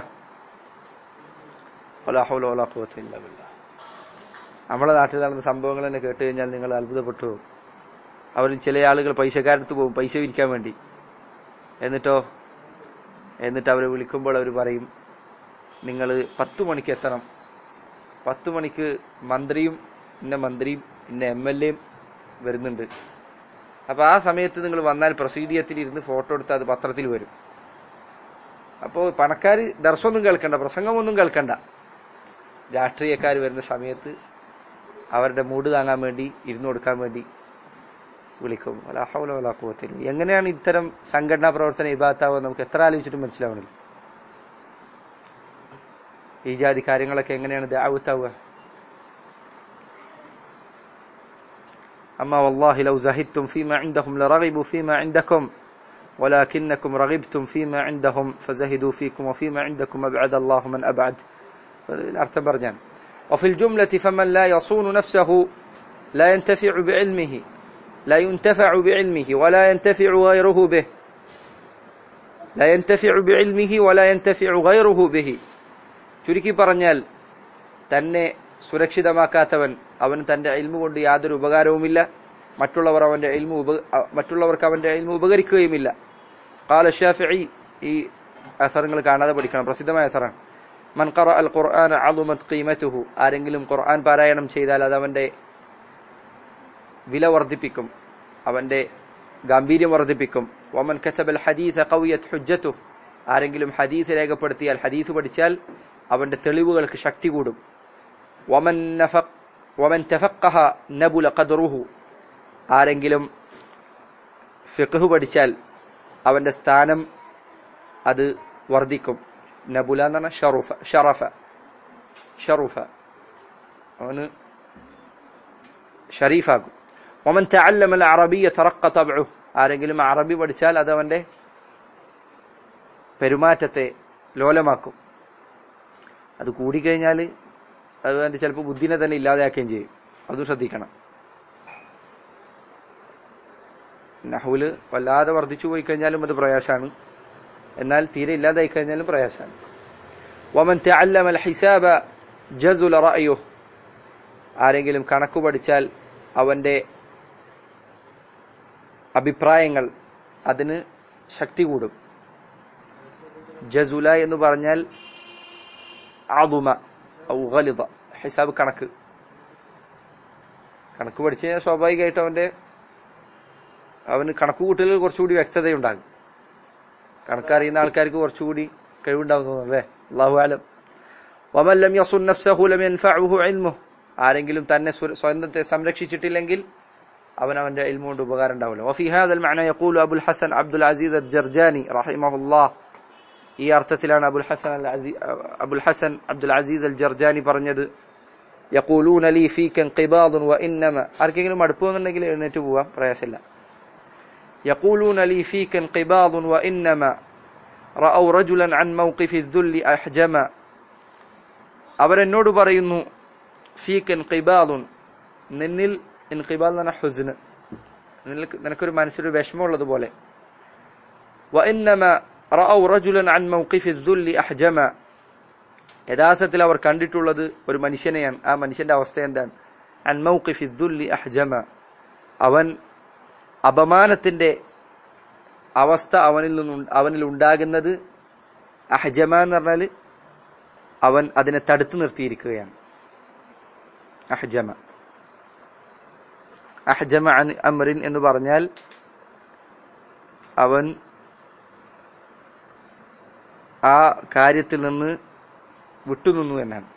വലാ ഹൗല വലാ ഖുവത ഇല്ലാ ബില്ലാഹ്. നമ്മളെ നാട്ടിൽ നടന്ന സംഭവങ്ങൾ തന്നെ കേട്ട് കഴിഞ്ഞാൽ നിങ്ങൾ അത്ഭുതപ്പെട്ടു പോകും അവരിൽ ചില ആളുകൾ പൈസക്കാരടുത്ത് പോകും പൈസ വിരിക്കാൻ വേണ്ടി എന്നിട്ടോ എന്നിട്ട് അവർ വിളിക്കുമ്പോൾ അവർ പറയും നിങ്ങൾ പത്തു മണിക്ക് എത്തണം പത്തു മണിക്ക് മന്ത്രിയും ഇന്ന മന്ത്രിയും ഇന്ന എം എൽ എയും വരുന്നുണ്ട് അപ്പൊ ആ സമയത്ത് നിങ്ങൾ വന്നാൽ പ്രസീഡിയത്തിൽ ഇരുന്ന് ഫോട്ടോ എടുത്ത് അത് പത്രത്തിൽ വരും അപ്പോ പണക്കാർ ദർശനമൊന്നും കേൾക്കണ്ട പ്രസംഗമൊന്നും കേൾക്കണ്ട രാഷ്ട്രീയക്കാർ വരുന്ന സമയത്ത് അവരുടെ മൂഡ് താങ്ങാൻ വേണ്ടി ഇരുന്നു കൊടുക്കാൻ വേണ്ടി വിളിക്കും അലാഹുല വലാഖുവത്തിൽ എങ്ങനെയാണ് ഇത്തരം സംഘടനാ പ്രവർത്തനം ഇബാത്താവുക നമുക്ക് എത്ര ആലോചിച്ചിട്ടും മനസ്സിലാവണില്ല ഈ ജാതി കാര്യങ്ങളൊക്കെ എങ്ങനെയാണ് ദാവത്താവുക أما والله لو زهدتم فيما عندهم لرغبوا فيما عندكم ولكنكم رغبتم فيما عندهم فزهدوا فيكم وفيما عندكم أبعد الله من أبعد الأرتب برجان وفي الجملة فمن لا يصون نفسه لا ينتفع بعلمه لا ينتفع بعلمه ولا ينتفع غيره به لا ينتفع بعلمه ولا ينتفع غيره به ചുരുക്കി പറഞ്ഞാൽ തന്നെ സുരക്ഷിതമാക്കാത്തവൻ അവന് തന്റെ ഇൽമു കൊണ്ട് യാതൊരു ഉപകാരവുമില്ല മറ്റുള്ളവർ അവന്റെ ഇൽമു ഉപ മറ്റുള്ളവർക്ക് അവന്റെ ഇൽമു ഉപകരിക്കുകയുമില്ല قال الشافعي ഈ അസറങ്ങൾ കാണാതെ പഠിക്കണം പ്രസിദ്ധമായ അസറാണ് മൻ ഖറ അൽ ഖുർആൻ അളുമത് ഖീമത്തുഹു ആരെങ്കിലും ഖുർആൻ പാരായണം ചെയ്താൽ അത് അവന്റെ വില വർദ്ധിപ്പിക്കും അവന്റെ ഗാംഭീര്യം വർദ്ധിപ്പിക്കും വമൻ കസബൽ ഹദീസ ഖവിയത് ഹുജ്ജത്തു ആരെങ്കിലും ഹദീസ് രേഖപ്പെടുത്തിയാൽ ഹദീസ് പഠിച്ചാൽ അവന്റെ തെളിവുകൾക്ക് ശക്തി കൂടും വമൻ നഫഖ് വമൻ തഫഖഹ നബുല ഖദ്റുഹു ആരെങ്കിലും ഫിഖ്ഹ് പഠിച്ചാൽ അവന്റെ സ്ഥാനം അത് വർദ്ധിക്കും നബുല എന്ന് പറഞ്ഞാൽ ഷറുഫ ഷറഫ ഷറുഫ അവന് ഷരീഫാകും ഒമൻ തഅല്ലമ അറബിയ തറക്ക തബ്ഉ ആരെങ്കിലും അറബി പഠിച്ചാൽ അത് അവന്റെ പെരുമാറ്റത്തെ ലോലമാക്കും അത് കൂടിക്കഴിഞ്ഞാൽ അത് അവന്റെ ചിലപ്പോൾ ബുദ്ധിനെ തന്നെ ഇല്ലാതെയാക്കുകയും ചെയ്യും അത് ശ്രദ്ധിക്കണം നഹുല് വല്ലാതെ വർദ്ധിച്ചു പോയി കഴിഞ്ഞാലും അത് പ്രയാസമാണ് എന്നാൽ തീരെ ഇല്ലാതായി കഴിഞ്ഞാലും പ്രയാസമാണ് വമൻ തഅല്ലമ ഹിസാബ ജസുല റഅയുഹു ആരെങ്കിലും കണക്ക് പഠിച്ചാൽ അവന്റെ അഭിപ്രായങ്ങൾ അതിന് ശക്തി കൂടും ജസുല എന്ന് പറഞ്ഞാൽ ആദുമ ഔ ഗലിദ ഹിസാബ് കണക്ക് കണക്ക് പഠിച്ചു കഴിഞ്ഞാൽ സ്വാഭാവികമായിട്ടും അവന്റെ അവന് കണക്ക് കൂട്ടലിൽ കുറച്ചുകൂടി വ്യക്തതയുണ്ടാകും കണക്കറിയുന്ന ആൾക്കാർക്ക് കുറച്ചുകൂടി കഴിവുണ്ടാകും തോന്നുന്നു അല്ലേ അള്ളാഹു ആലം വമൻ ലം യസുൻ നഫ്സഹു ലം യൻഫഉഹു ഇൽമുഹു ആരെങ്കിലും തന്നെ സ്വന്തത്തെ സംരക്ഷിച്ചിട്ടില്ലെങ്കിൽ അവൻ അവന്റെ ഇൽമു കൊണ്ട് ഉപകാരം ഉണ്ടാവില്ല وفي هذا المعنى يقول ابو الحسن عبد العزيز الجرجاني رحمه الله ഈ അർത്ഥത്തിലാണ് അബുൽ ഹസൻ അബുൽ ഹസൻ അബ്ദുൽ അസീസ് അൽ ജർജാനി പറഞ്ഞത് യഖൂലൂന ലീ ഫീക ഖിബാദുൻ വഇന്നമ ആർക്കെങ്കിലും അടുപ്പമെന്നുണ്ടെങ്കിൽ എഴുന്നേറ്റ് പോവാം പ്രയാസമില്ല يقولون لي فيك انقباض وإنما رأوا رجلا عن موقف الذل أحجما അവരെന്നോട് പറയുന്നു ഫീക്ക് ഇൻഖിബാദുൻ നിന്നിൽ ഇൻഖിബാദ് എന്ന് പറഞ്ഞാൽ ഹുസ്ന് നിന്നിൽ നിനക്കൊരു മനസ്സിലൊരു വിഷമമുള്ളതുപോലെ وإنما رأوا رجلا عن موقف الذل أحجما യഥാർത്ഥത്തിൽ അവർ കണ്ടിട്ടുള്ളത് ഒരു മനുഷ്യനെയാണ് ആ മനുഷ്യന്റെ അവസ്ഥ എന്താണ് അൻ മൗഖിഫി ദുല്ലി അഹ്ജമ അവൻ അപമാനത്തിന്റെ അവസ്ഥ അവനിൽ നിന്നും അവനിൽ ഉണ്ടാകുന്നത് അഹ്ജമ എന്ന് പറഞ്ഞാൽ അവൻ അതിനെ തടുത്തു നിർത്തിയിരിക്കുകയാണ് അഹ്ജമ അഹ്ജമ അൻ അമറിൻ എന്ന് പറഞ്ഞാൽ അവൻ ആ കാര്യത്തിൽ നിന്ന് വിട്ടുനിന്നു എന്നാണ്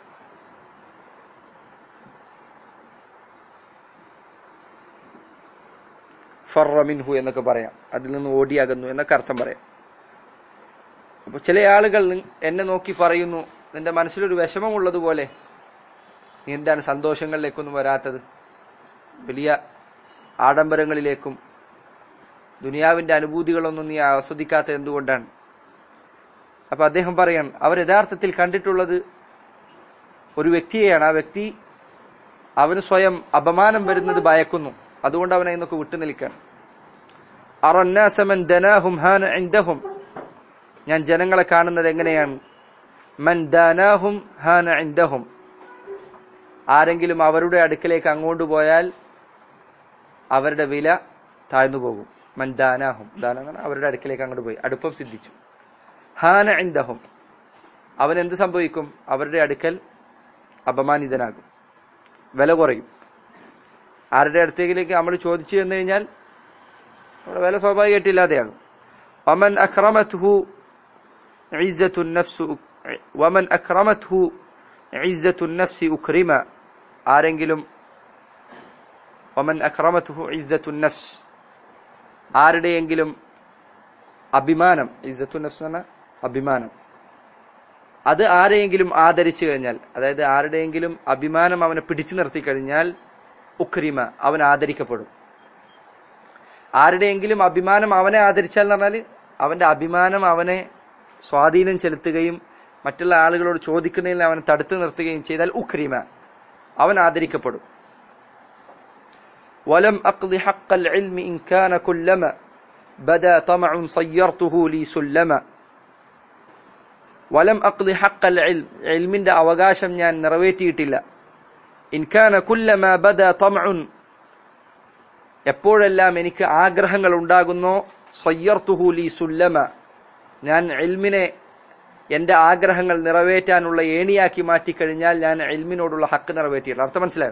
ഫറമിൻഹു എന്നൊക്കെ പറയാം അതിൽ നിന്ന് ഓടിയാകുന്നു എന്നൊക്കെ അർത്ഥം പറയാം അപ്പൊ ചില ആളുകൾ എന്നെ നോക്കി പറയുന്നു നിന്റെ മനസ്സിലൊരു വിഷമമുള്ളതുപോലെ നീ എന്താണ് സന്തോഷങ്ങളിലേക്കൊന്നും വരാത്തത് വലിയ ആഡംബരങ്ങളിലേക്കും ദുനിയാവിന്റെ അനുഭൂതികളൊന്നും നീ ആസ്വദിക്കാത്തത് എന്തുകൊണ്ടാണ് അപ്പൊ അദ്ദേഹം പറയാൻ അവർ യഥാർത്ഥത്തിൽ കണ്ടിട്ടുള്ളത് ഒരു വ്യക്തിയെയാണ് ആ വ്യക്തി അവന് സ്വയം അപമാനം വരുന്നത് ഭയക്കുന്നു അതുകൊണ്ട് അവനെ ഇന്നൊക്കെ വിട്ടുനിൽക്കാൻ അറന്നാസമൻ ദനാഹും ഹാന ഇൻദഹും ഞാൻ ജനങ്ങളെ കാണുന്നത് എങ്ങനെയാണ് മൻ ദാനാഹും ഹാന ഇൻദഹും ആരെങ്കിലും അവരുടെ അടുക്കലേക്ക് അങ്ങോട്ട് പോയാൽ അവരുടെ വില താഴ്ന്നു പോകും മൻ ദാനാഹും ദാന അവരുടെ അടുക്കലേക്ക് അങ്ങോട്ട് പോയി അടുപ്പം സിദ്ധിച്ചു ഹാന ഇൻദഹും അവൻ എന്ത് സംഭവിക്കും അവരുടെ അടുക്കൽ അപമാനിതനാകും വില കുറയും ആരുടെ അടുത്തേക്കിലേക്ക് നമ്മൾ ചോദിച്ചു തന്നു കഴിഞ്ഞാൽ നമ്മുടെ വില സ്വാഭാവികമായിട്ട് ഇല്ലാതെയാകും വമൻ അക്രമത്ഹു ഇസ്സത്തു നഫ്സു വമൻ അക്രമത്ഹു ഇസ്സത്തു നഫ്സി ഉക്രിമ ആരെങ്കിലും വമൻ അക്രമത്ഹു ഇസ്സത്തു നഫ്സ് ആരുടെയെങ്കിലും അഭിമാനം ഇസ്സത്തു നഫ്സ് എന്ന അഭിമാനം അത് ആരെയെങ്കിലും ആദരിച്ചു കഴിഞ്ഞാൽ അതായത് ആരുടെയെങ്കിലും അഭിമാനം അവനെ പിടിച്ചു നിർത്തി കഴിഞ്ഞാൽ ഉക്രിമ അവൻ ആദരിക്കപ്പെടും ആരുടെയെങ്കിലും അഭിമാനം അവനെ ആദരിച്ചാൽ എന്ന് പറഞ്ഞാൽ അവന്റെ അഭിമാനം അവനെ സ്വാധീനം ചെലുത്തുകയും മറ്റുള്ള ആളുകളോട് ചോദിക്കുന്നതിൽ അവനെ തടുത്തു നിർത്തുകയും ചെയ്താൽ ഉക്രിമ അവൻ ആദരിക്കപ്പെടും ولم أقض حق العلم إن كان كلما بدا طمع صيرته لي سلما വലം അക്ലി ഹക്കൽ ഇൽമിന്റെ അവകാശം ഞാൻ നിറവേറ്റിയിട്ടില്ല ഇൻകാന കുല്ലമ ബദ തമഉൻ എപ്പോഴെല്ലാം എനിക്ക് ആഗ്രഹങ്ങൾ ഉണ്ടാകുന്നോ സയ്യർത്തുഹു ലി സുല്ലമ ഞാൻ ഇൽമിനെ എന്റെ ആഗ്രഹങ്ങൾ നിറവേറ്റാനുള്ള ഏണിയാക്കി മാറ്റിക്കഴിഞ്ഞാൽ ഞാൻ ഇൽമിനോടുള്ള ഹക്ക് നിറവേറ്റിയില്ല അർത്ഥം മനസ്സിലായോ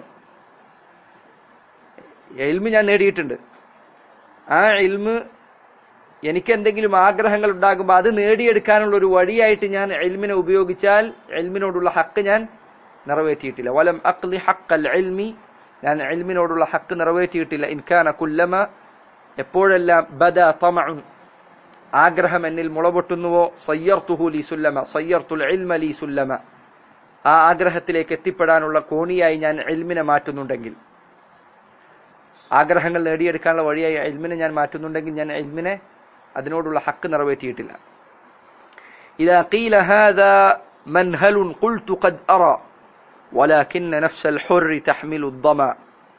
ഇൽമ് ഞാൻ നേടിയിട്ടുണ്ട് ആ ഇൽമ് എനിക്ക് എന്തെങ്കിലും ആഗ്രഹങ്ങൾ ഉണ്ടാകുമ്പോൾ അത് നേടിയെടുക്കാനുള്ള ഒരു വഴിയായിട്ട് ഞാൻ എൽമിനെ ഉപയോഗിച്ചാൽ എൽമിനോടുള്ള ഹക്ക് ഞാൻ നിറവേറ്റിയിട്ടില്ല വലം അക്ലി ഹക്കൽ എൽമി ഞാൻ എൽമിനോടുള്ള ഹക്ക് നിറവേറ്റിയിട്ടില്ല ഇൻകാന കുല്ലമ എപ്പോഴെല്ലാം ബദ തമഉൻ ആഗ്രഹം എന്നിൽ മുളപൊട്ടുന്നുവോ സയ്യർത്തുഹു ലി സുല്ലമ സയ്യർത്തുൽ ഇൽമ ലി സുല്ലമ ആ ആഗ്രഹത്തിലേക്ക് എത്തിപ്പെടാനുള്ള കോണിയായി ഞാൻ എൽമിനെ മാറ്റുന്നുണ്ടെങ്കിൽ ആഗ്രഹങ്ങൾ നേടിയെടുക്കാനുള്ള വഴിയായി എൽമിനെ ഞാൻ മാറ്റുന്നുണ്ടെങ്കിൽ ഞാൻ എൽമിനെ അതിനോടുള്ള ഹക്ക് നിറവേറ്റിയിട്ടില്ല إذا قيل هذا منهل قلت قد أرى ولكن نفس الحر تحمل الضما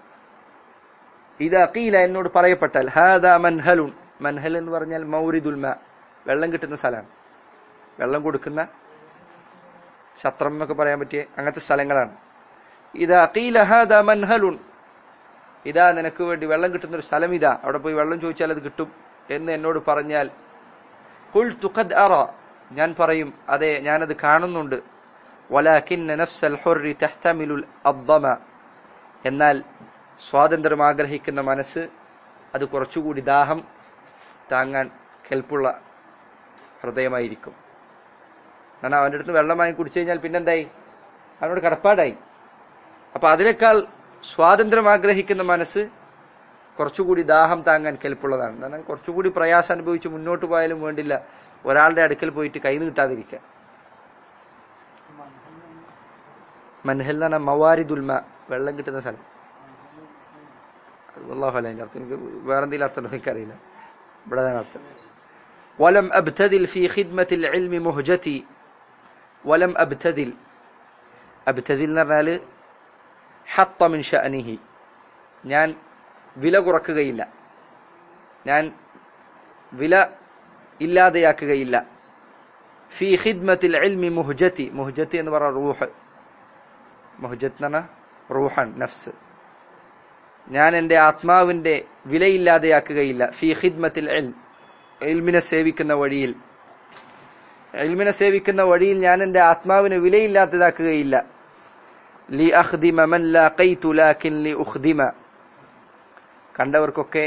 إذا قيل എന്നോട് പറയപ്പെട്ടാൽ هذا منهل منهل എന്ന് പറഞ്ഞാൽ മൗരിദുൽ മാ വെള്ളം കിട്ടുന്ന സ്ഥലമാണ് വെള്ളം കൊടുക്കുന്ന ശത്രം എന്നൊക്കെ പറയാൻ പറ്റിയ അങ്ങനത്തെ സ്ഥലങ്ങളാണ് ഇതാ قيل هذا منهل ഇതാ നിനക്ക് വേണ്ടി വെള്ളം കിട്ടുന്ന ഒരു സ്ഥലം ഇതാ അവിടെ പോയി വെള്ളം ചോദിച്ചാൽ അത് കിട്ടും എന്ന് എന്നോട് പറഞ്ഞാൽ ഖുൽതു ഖദ് അറ ഞാൻ പറയും അതെ ഞാനത് കാണുന്നുണ്ട് വലാകിന്ന നഫ്സൽ ഹുർരി തഹ്തമിലുൽ അദ്ദമ എന്നാൽ സ്വാതന്ത്ര്യം ആഗ്രഹിക്കുന്ന മനസ്സ് അത് കുറച്ചുകൂടി ദാഹം താങ്ങാൻ കെൽപ്പുള്ള ഹൃദയമായിരിക്കും കാരണം അവന്റെ അടുത്ത് വെള്ളം വാങ്ങി കുടിച്ചു കഴിഞ്ഞാൽ പിന്നെന്തായി അവനോട് കടപ്പാടായി അപ്പൊ അതിനേക്കാൾ സ്വാതന്ത്ര്യം ആഗ്രഹിക്കുന്ന മനസ്സ് കുറച്ചുകൂടി ദാഹം താങ്ങാൻ കെൽപ്പുള്ളതാണ് എന്നാൽ കുറച്ചുകൂടി പ്രയാസം അനുഭവിച്ച് മുന്നോട്ട് പോയാലും വേണ്ടില്ല ഒരാളുടെ അടുക്കൽ പോയിട്ട് കൈ നീട്ടാതിരിക്കുക മൻഹൽ എന്ന് പറഞ്ഞാൽ മവാരിദുൽമ വെള്ളം കിട്ടുന്ന സ്ഥലം അള്ളാഹു അല്ല അർത്ഥം എനിക്ക് വേറെ എന്തെങ്കിലും അർത്ഥം ഉണ്ടോ എനിക്കറിയില്ല ഇവിടെ അതാണ് അർത്ഥം ولم أبتذل في خدمة العلم مهجتي ولم أبتذل أبتذل എന്ന് പറഞ്ഞാൽ ഹത്ത മിൻ ഷഅനിഹി ഞാൻ വില കുറക്കുകയില്ല ഞാൻ വില ഇല്ലാതെയാക്കുകയില്ല ഫി ഖിദ്മത്തിൽ ഇൽമി മുഹ്ജത്തി മുഹ്ജത്തി എന്ന് പറഞ്ഞ റൂഹ് മുഹ്ജത്ത് എന്ന് പറഞ്ഞ റൂഹൻ നഫ്സ് ഞാൻ എന്റെ ആത്മാവിന്റെ വിലയില്ലാതെയാക്കുകയില്ല ഫി ഖിദ്മത്തിൽ ഇൽം ഇൽമിനെ സേവിക്കുന്ന വഴിയിൽ ഇൽമിനെ സേവിക്കുന്ന വഴിയിൽ ഞാൻ എന്റെ ആത്മാവിന് വിലയില്ലാത്തതാക്കുകയില്ല ലി അഖ്ദിമ മൻ ലാഖൈതു ലാകിൻ ലി ഉഖ്ദിമ കണ്ടവർക്കൊക്കെ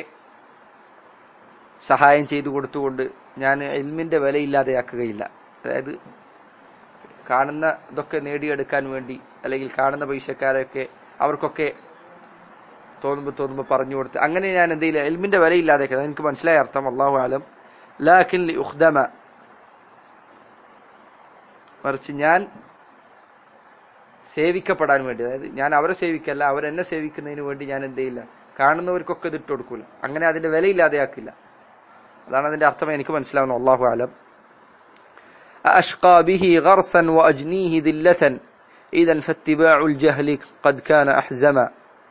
സഹായം ചെയ്തു കൊടുത്തുകൊണ്ട് ഞാൻ ഇൽമിന്റെ വിലയില്ലാതെയാക്കുകയില്ല അതായത് കാണുന്ന ഇതൊക്കെ നേടിയെടുക്കാൻ വേണ്ടി അല്ലെങ്കിൽ കാണുന്ന പൈസക്കാരൊക്കെ അവർക്കൊക്കെ തോന്നുമ്പോൾ തോന്നുമ്പോൾ പറഞ്ഞു കൊടുത്ത് അങ്ങനെ ഞാൻ എന്തെങ്കിലും എൽമിന്റെ വിലയില്ലാതെ എനിക്ക് മനസ്സിലായ അർത്ഥം അള്ളാഹു ആലം ലാക്കിൻ ലി ഉഖ്ദമ മറിച്ച് ഞാൻ സേവിക്കപ്പെടാൻ വേണ്ടി അതായത് ഞാൻ അവരെ സേവിക്കല്ല അവരെന്നെ സേവിക്കുന്നതിന് വേണ്ടി ഞാൻ എന്ത് ചെയ്യില്ല കാണുന്നവർക്കൊക്കെ ഇത് ഇട്ട് കൊടുക്കൂല അങ്ങനെ അതിന്റെ വിലയില്ലാതെയാക്കില്ല അതാണ് അതിന്റെ അർത്ഥം എനിക്ക് മനസ്സിലാവുന്നു അള്ളാഹു ആലം أشقى به غرسا وأجنيه ذلة إذا فاتباع الجهل قد كان أحزما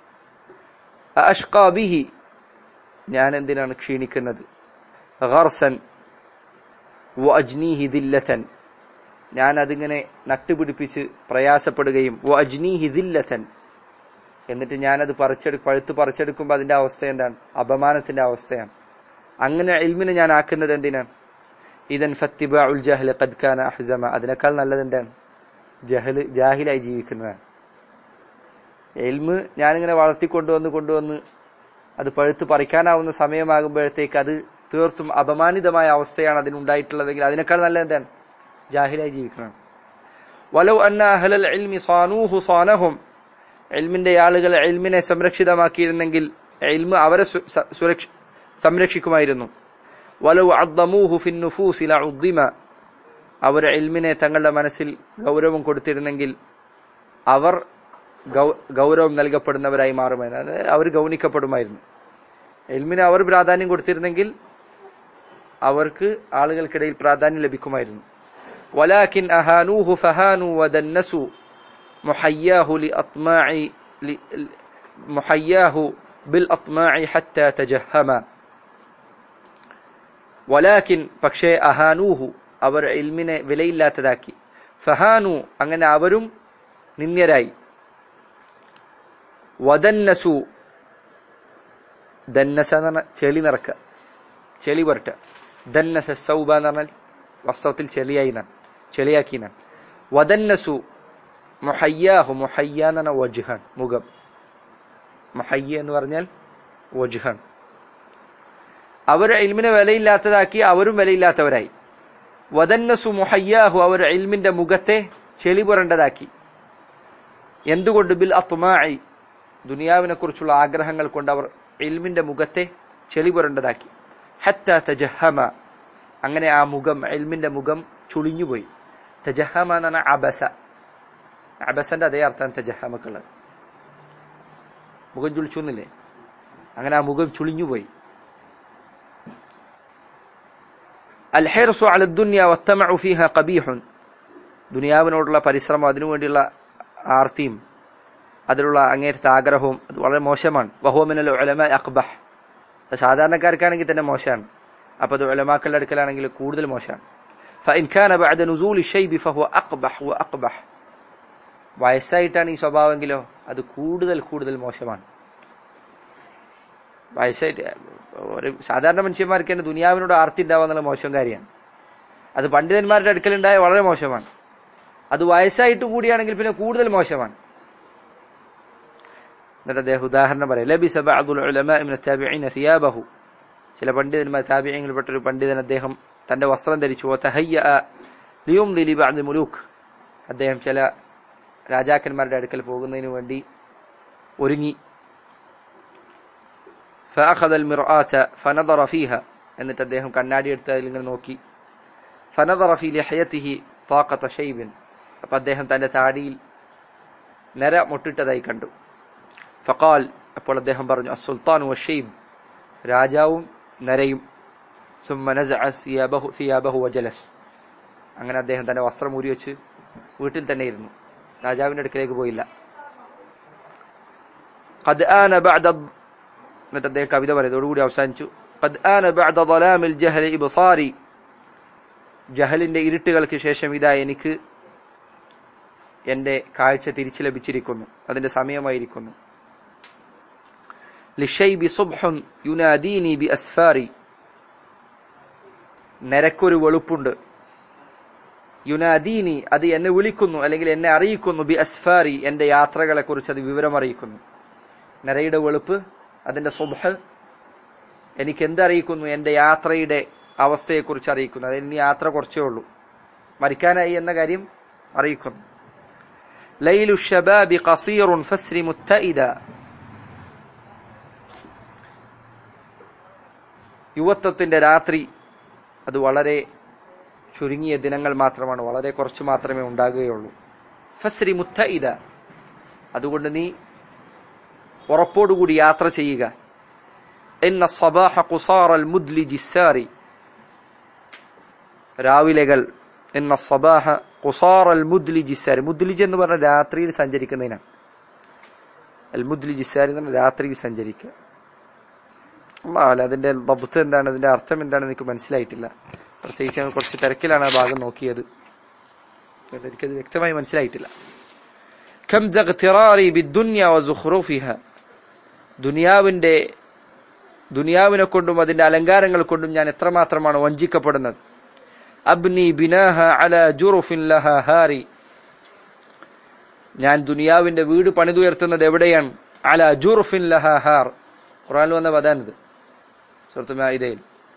أشقى به ഞാൻ എന്തിനാണ് ക്ഷീണിക്കുന്നത് ഗർസൻ വഅജ്നീഹി ദില്ലതൻ ഞാൻ അതിങ്ങനെ നട്ടുപിടിപ്പിച്ച് പ്രയാസപ്പെടുകയും വഅജ്നീഹി ദില്ലതൻ എന്നിട്ട് ഞാനത് പറിച്ചെടു പഴുത്ത് പറിച്ചെടുക്കുമ്പോൾ അതിന്റെ അവസ്ഥ എന്താണ് അപമാനത്തിന്റെ അവസ്ഥയാണ് അങ്ങനെ ഇൽമിനെ ഞാൻ ആക്കുന്നത് എന്തിനാണ് ഇതൻ ഫത്തിബാഉൽ ജഹ്ല ഖദ് കാന അഹ്സമ അതിനേക്കാൾ നല്ലത് എന്താണ് ജഹല് ജാഹിലായി ജീവിക്കുന്നതാണ് എൽമ് ഞാനിങ്ങനെ വളർത്തിക്കൊണ്ടുവന്ന് കൊണ്ടുവന്ന് അത് പഴുത്ത് പറിക്കാനാവുന്ന സമയമാകുമ്പോഴത്തേക്ക് അത് തീർത്തും അപമാനിതമായ അവസ്ഥയാണ് അതിനുണ്ടായിട്ടുള്ളതെങ്കിൽ അതിനേക്കാൾ നല്ല എന്താണ് ജാഹിലായി ജീവിക്കണം വലൗ അന്ന അഹ്ലൽ ഇൽമി സാനൂഹു സാനഹും ഇൽമിന്റെ ആളുകൾ ഇൽമിനെ സംരക്ഷിതമാക്കിയിരുന്നെങ്കിൽ ഇൽമ് അവരെ സു- സ- സുരക്ഷ- സംരക്ഷിക്കുമായിരുന്നു വലൗ അദ്ദമൂഹു ഫിൻ നുഫൂസി ലഉദ്ദിമ അവർ ഇൽമിനെ തങ്ങളുടെ മനസ്സിൽ ഗൗരവം കൊടുത്തിരുന്നെങ്കിൽ അവർ ഗൗ- ഗൗരവം നൽകപ്പെടുന്നവരായി മാറുമായിരുന്നു അതായത് അവർ ഗൗനിക്കപ്പെടുമായിരുന്നു എൽമിന് അവർ പ്രാധാന്യം കൊടുത്തിരുന്നെങ്കിൽ അവർക്ക് ആളുകൾക്കിടയിൽ പ്രാധാന്യം ലഭിക്കുമായിരുന്നു ولكن أهانوه فهانوا ودنسوا محياه لأطماع ل- ل- محياه بالأطماع حتى تجهما ولكن പക്ഷേ അഹാനൂഹു അവർ ഇൽമിനെ വിലയില്ലാത്തതാക്കി ഫഹാനു അങ്ങനെ അവരും നിന്ദ്യരായി വദന്നസു ദന്നസ എന്ന് പറഞ്ഞാൽ ചെളി നിറക്കുക ചെളി പുരട്ടുക ദന്നസ സൗബ എന്ന് പറഞ്ഞാൽ വസ്ത്രത്തിൽ ചെളിയായി എന്നാണ് ചെളിയാക്കി എന്നാണ് വദന്നസു മുഹയ്യാഹു മുഹയ്യ എന്ന് പറഞ്ഞാൽ വജ്ഹാൻ മുഖം മുഹയ്യ എന്ന് പറഞ്ഞാൽ വജ്ഹാൻ അവർ ഇൽമിനെ വിലയില്ലാത്തതാക്കി അവരും വിലയില്ലാത്തവരായി വദന്നസു മുഹയ്യാഹു അവർ ഇൽമിന്റെ മുഖത്തെ ചെളി പുരണ്ടതാക്കി എന്തുകൊണ്ട് ബിൽ അത്മായി ദുനിയാവിനെ കുറിച്ചുള്ള ആഗ്രഹങ്ങൾ കൊണ്ട് അവർ ഇൽമിന്റെ മുഖത്തെ ചെളി പുരണ്ടതാക്കി ഹത്ത തജഹമ അങ്ങനെ ആ മുഖം ഇൽമിന്റെ മുഖം ചുളിഞ്ഞുപോയി തജഹമ എന്ന് പറഞ്ഞാൽ അബസ അബസന്റെ അതേ അർത്ഥം തജഹമക്കുള്ളത് മുഖം ചുളിച്ചു എന്നില്ലേ അങ്ങനെ ആ മുഖം ചുളിഞ്ഞുപോയി الحرص على الدنيا والطمع فيها قبيح ദുനിയാവിനോടുള്ള പരിശ്രമം അതിനുവേണ്ടിയുള്ള ആർത്തിയും അതിലുള്ള അങ്ങേറ്റത്തെ ആഗ്രഹവും അത് വളരെ മോശമാണ് വഹോമിനൽ ഉലമ അക്ബഹ് അത് സാധാരണക്കാർക്കാണെങ്കിൽ തന്നെ മോശമാണ് അപ്പൊ അത് ഉലമാക്കളുടെ അടുക്കലാണെങ്കിൽ കൂടുതൽ മോശമാണ് فإن كان بعد نزول الشيب فهو أقبح وأقبح വയസ്സായിട്ടാണ് ഈ സ്വഭാവമെങ്കിലോ അത് കൂടുതൽ കൂടുതൽ മോശമാണ് വയസ്സായിട്ട് ഒരു സാധാരണ മനുഷ്യന്മാർക്ക് തന്നെ ദുനിയാവിനോട് ആർത്തി ഉണ്ടാവുക എന്നുള്ള മോശം കാര്യമാണ് അത് പണ്ഡിതന്മാരുടെ അടുക്കലുണ്ടായ വളരെ മോശമാണ് അത് വയസ്സായിട്ട് കൂടിയാണെങ്കിൽ പിന്നെ കൂടുതൽ മോശമാണ് എന്നിട്ട് അദ്ദേഹം ഉദാഹരണം പറയാം ലബിസ ബഅദുൽ ഉലമാ മിന താബിഈന സിയാബഹു ചില പണ്ഡിതന്മാർ താബിഈങ്ങളിൽപ്പെട്ട ഒരു പണ്ഡിതൻ അദ്ദേഹം തന്റെ വസ്ത്രം ധരിച്ചു വതഹയ്യ ലിയുംദി ലി ബഅദ് മുലൂക്ക് അദ്ദേഹം ചില രാജാക്കന്മാരുടെ അടുക്കൽ പോകുന്നതിന് വേണ്ടി ഒരുങ്ങി فأخذ المرآة فنظر فيها എന്നിട്ട് അദ്ദേഹം കണ്ണാടി എടുത്ത് അതിൽ ഇങ്ങനെ നോക്കി فنظر في لحيته طاقة شيب അപ്പൊ അദ്ദേഹം തന്റെ താടിയിൽ നര മുട്ടിട്ടതായി കണ്ടു ഫഖാൽ അപ്പോൾ അദ്ദേഹം പറഞ്ഞു അസുൽത്താൻ വഷീബ് രാജാവും നരയും ثم نزع ثيابه ثيابه وجلس അങ്ങനെ അദ്ദേഹം തന്റെ വസ്ത്രം ഊരി വെച്ച് വീട്ടിൽ തന്നെ ഇരുന്നു രാജാവിന്റെ അടുക്കലേക്ക് പോയില്ല قد آن بعد എന്നിട്ട് അദ്ദേഹം കവിത പറയും ഇതോടുകൂടി അവസാനിച്ചു قد آن بعد ظلام الجهل إبصاري ജഹലിന്റെ ഇരുട്ടുകൾക്ക് ശേഷം ഇതാ എനിക്ക് എന്റെ കാഴ്ച തിരിച്ചു ലഭിച്ചിരിക്കുന്നു അതിന്റെ സമയമായിരിക്കുന്നു ലിഷൈബി സുബ്ഹുൻ യുനാദീനി ബി അസ്ഫാരി നിരക്കൊരു വെളുപ്പുണ്ട് യുനാദീനി അത് എന്നെ വിളിക്കുന്നു അല്ലെങ്കിൽ എന്നെ അറിയിക്കുന്നു ബി അസ്ഫാരി എന്റെ യാത്രകളെ കുറിച്ച് അത് വിവരം അറിയിക്കുന്നു നരയുടെ വെളുപ്പ് അതിന്റെ സുബ്ഹ് എനിക്ക് എന്തറിയിക്കുന്നു എന്റെ യാത്രയുടെ അവസ്ഥയെക്കുറിച്ച് അറിയിക്കുന്നു അതായത് ഇനി യാത്ര കുറച്ചേ ഉള്ളൂ മരിക്കാനായി എന്ന കാര്യം അറിയിക്കുന്നു ലൈലു ഷബാബി ഖസീറുൻ ഫസ്രി മുത്തഇദ യുവത്വത്തിന്റെ രാത്രി അത് വളരെ ചുരുങ്ങിയ ദിനങ്ങൾ മാത്രമാണ് വളരെ കുറച്ച് മാത്രമേ ഉണ്ടാകുകയുള്ളൂ ഫസ്രി മുത്തഇദ അതുകൊണ്ട് നീ ഉറപ്പോടുകൂടി യാത്ര ചെയ്യുക എന്ന സബാഹ കുസാറൽ മുദ്ലി ജിസാരി രാവിലെകൾ എന്ന സബാഹ കുസാറൽ മുദ്ലി ജിസാരി മുദ്ലിജ് എന്ന് പറഞ്ഞ രാത്രിയിൽ സഞ്ചരിക്കുന്നതിനാണ് അൽ മുദ്ലി ജിസാരി എന്ന് പറഞ്ഞ രാത്രിയിൽ സഞ്ചരിക്കുക അല്ല അതിന്റെ ബബുത്ത് എന്താണ് അതിന്റെ അർത്ഥം എന്താണെന്ന് എനിക്ക് മനസ്സിലായിട്ടില്ല പ്രത്യേകിച്ച് ഞങ്ങൾ കുറച്ച് തിരക്കിലാണ് ആ ഭാഗം നോക്കിയത് എനിക്കത് വ്യക്തമായി മനസ്സിലായിട്ടില്ല كم ذا اغتراري بالدنيا وزخرفها ദുനിയാവിന്റെ ദുനിയാവിനെ കൊണ്ടും അതിന്റെ അലങ്കാരങ്ങൾ കൊണ്ടും ഞാൻ എത്രമാത്രമാണ് വഞ്ചിക്കപ്പെടുന്നത് അബ്നി ബിനാഹ അല ജുറുഫിൻ ലഹ ഹാരി ഞാൻ ദുനിയാവിന്റെ വീട് പണിതുയർത്തുന്നത് എവിടെയാണ് അല ജുറുഫിൻ ലഹ ഹാർ ഖുറാനിൽ വന്ന പദാനിത് സുഹൃത്തു മായിദയിൽ